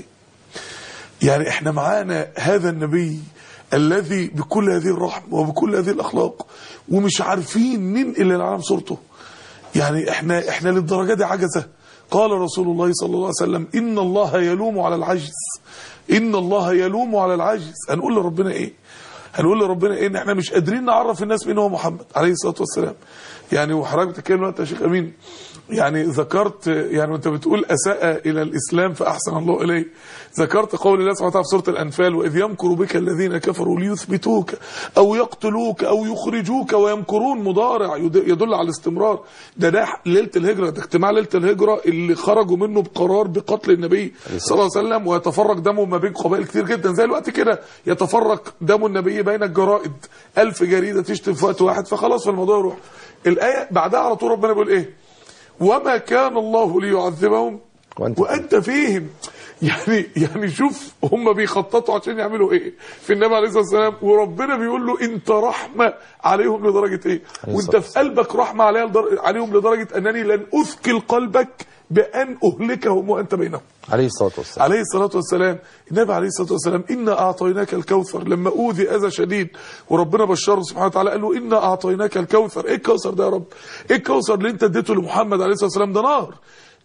يعني احنا معانا هذا النبي الذي بكل هذه الرحمة وبكل هذه الأخلاق ومش عارفين ننقل للعالم صورته يعني احنا احنا للدرجة دي عجزة قال رسول الله صلى الله عليه وسلم إن الله يلوم على العجز إن الله يلوم على العجز هنقول لربنا إيه هنقول لربنا إيه إن احنا مش قادرين نعرف الناس مين هو محمد عليه الصلاة والسلام يعني وحضرتك بتتكلم دلوقتي يا شيخ أمين يعني ذكرت يعني وانت بتقول أساء إلى الإسلام فأحسن الله إليه ذكرت قول الله سبحانه وتعالى في سورة الأنفال وإذ يمكر بك الذين كفروا ليثبتوك أو يقتلوك أو يخرجوك ويمكرون مضارع يد- يدل على الاستمرار ده ده ليلة الهجرة ده اجتماع ليلة الهجرة اللي خرجوا منه بقرار بقتل النبي صلى الله عليه وسلم ويتفرق دمه ما بين قبائل كتير جدا زي الوقت كده يتفرق دم النبي بين الجرائد ألف جريدة تشتم في وقت واحد فخلاص فالموضوع يروح الآية بعدها على طول ربنا بيقول إيه وما كان الله ليعذبهم وأنت وانت فيهم يعني يعني شوف هم بيخططوا عشان يعملوا ايه في النبي عليه الصلاه والسلام وربنا بيقول له انت رحمه عليهم لدرجه ايه وانت في قلبك رحمه عليها لدر- عليهم لدرجه انني لن اثقل قلبك بان اهلكهم وانت بينهم عليه الصلاة والسلام عليه الصلاة والسلام النبي عليه الصلاة والسلام إنا أعطيناك الكوثر لما أوذي أذى شديد وربنا بشره سبحانه وتعالى قال له إنا أعطيناك الكوثر إيه الكوثر ده يا رب إيه الكوثر اللي أنت اديته لمحمد عليه الصلاة والسلام ده نهر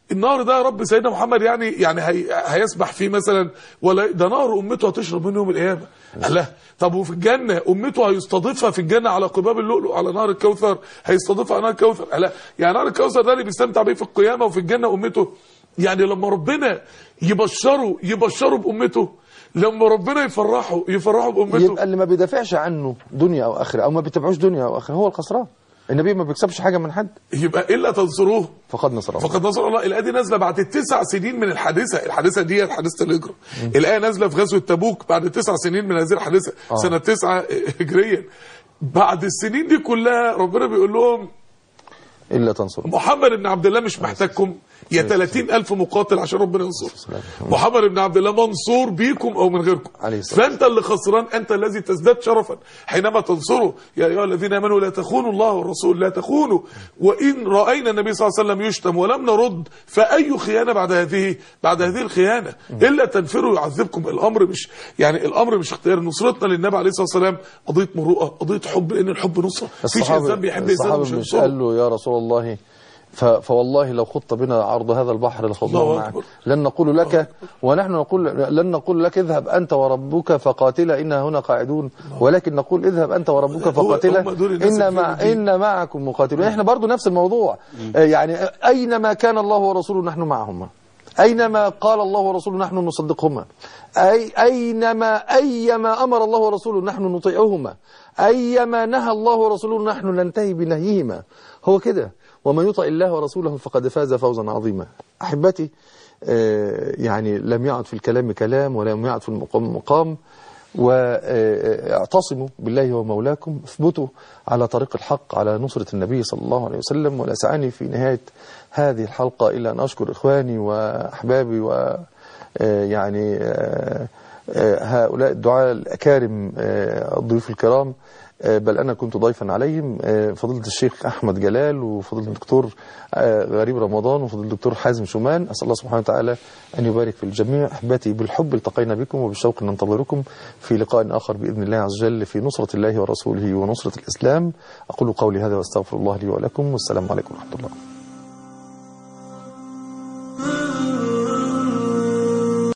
النهر ده يا رب سيدنا محمد يعني يعني هي هيسبح فيه مثلا ولا ده نهر امته هتشرب منه يوم القيامه قال لا طب وفي الجنه امته هيستضيفها في الجنه على قباب اللؤلؤ على نهر الكوثر هيستضيفها على نهر الكوثر قال لا يعني نهر الكوثر ده اللي بيستمتع بيه في القيامه وفي الجنه امته يعني لما ربنا يبشره يبشره بامته لما ربنا يفرحه يفرحه بامته يبقى اللي ما بيدافعش عنه دنيا او اخره او ما بيتبعوش دنيا او اخره هو الخسران النبي ما بيكسبش حاجه من حد يبقى الا تنصروه فقد نصر الله فقد نصر الله الايه دي نازله بعد تسع سنين من الحادثه الحادثه دي حادثه الهجره الايه نازله في غزوه تبوك بعد تسع سنين من هذه الحادثه سنه تسعة هجريا بعد السنين دي كلها ربنا بيقول لهم الا تنصر محمد بن عبد الله مش محتاجكم يا 30 ألف مقاتل عشان ربنا ينصره محمد بن عبد الله منصور بيكم أو من غيركم عليه الصلاة فأنت اللي خسران أنت الذي تزداد شرفا حينما تنصره يا أيها الذين آمنوا لا تخونوا الله والرسول لا تخونوا وإن رأينا النبي صلى الله عليه وسلم يشتم ولم نرد فأي خيانة بعد هذه بعد هذه الخيانة إلا تنفروا يعذبكم الأمر مش يعني الأمر مش اختيار نصرتنا للنبي عليه الصلاة والسلام قضية مروءة قضية حب لأن الحب نصرة مفيش إنسان بيحب إنسان الصحابة مش مش هينصره قال له يا رسول الله ف... فوالله لو خضت بنا عرض هذا البحر لخضناه الله معك أكبر. لن نقول لك ونحن نقول لن نقول لك اذهب انت وربك فقاتلا انا هنا قاعدون ولكن نقول اذهب انت وربك هو- فقاتلا هم دول الناس ان اللي مع فيهم دين. ان معكم مقاتلون احنا برضو نفس الموضوع آه، يعني اينما كان الله ورسوله نحن معهما أينما قال الله ورسوله نحن نصدقهما أي أينما أيما أمر الله ورسوله نحن نطيعهما أيما نهى الله ورسوله نحن ننتهي بنهيهما هو كده ومن يطع الله ورسوله فقد فاز فوزا عظيما أحبتي آه، يعني لم يعد في الكلام كلام ولم يعد في المقام مقام واعتصموا بالله ومولاكم اثبتوا على طريق الحق على نصرة النبي صلى الله عليه وسلم ولا سعني في نهاية هذه الحلقة إلا أن أشكر إخواني وأحبابي و آه، يعني آه، آه، هؤلاء الدعاء الأكارم آه، الضيوف الكرام آه، بل أنا كنت ضيفا عليهم آه، فضيلة الشيخ أحمد جلال وفضيلة الدكتور آه، غريب رمضان وفضيلة الدكتور حازم شومان أسأل الله سبحانه وتعالى أن يبارك في الجميع أحبتي بالحب التقينا بكم وبالشوق ننتظركم في لقاء آخر بإذن الله عز وجل في نصرة الله ورسوله ونصرة الإسلام أقول قولي هذا وأستغفر الله لي ولكم والسلام عليكم ورحمة الله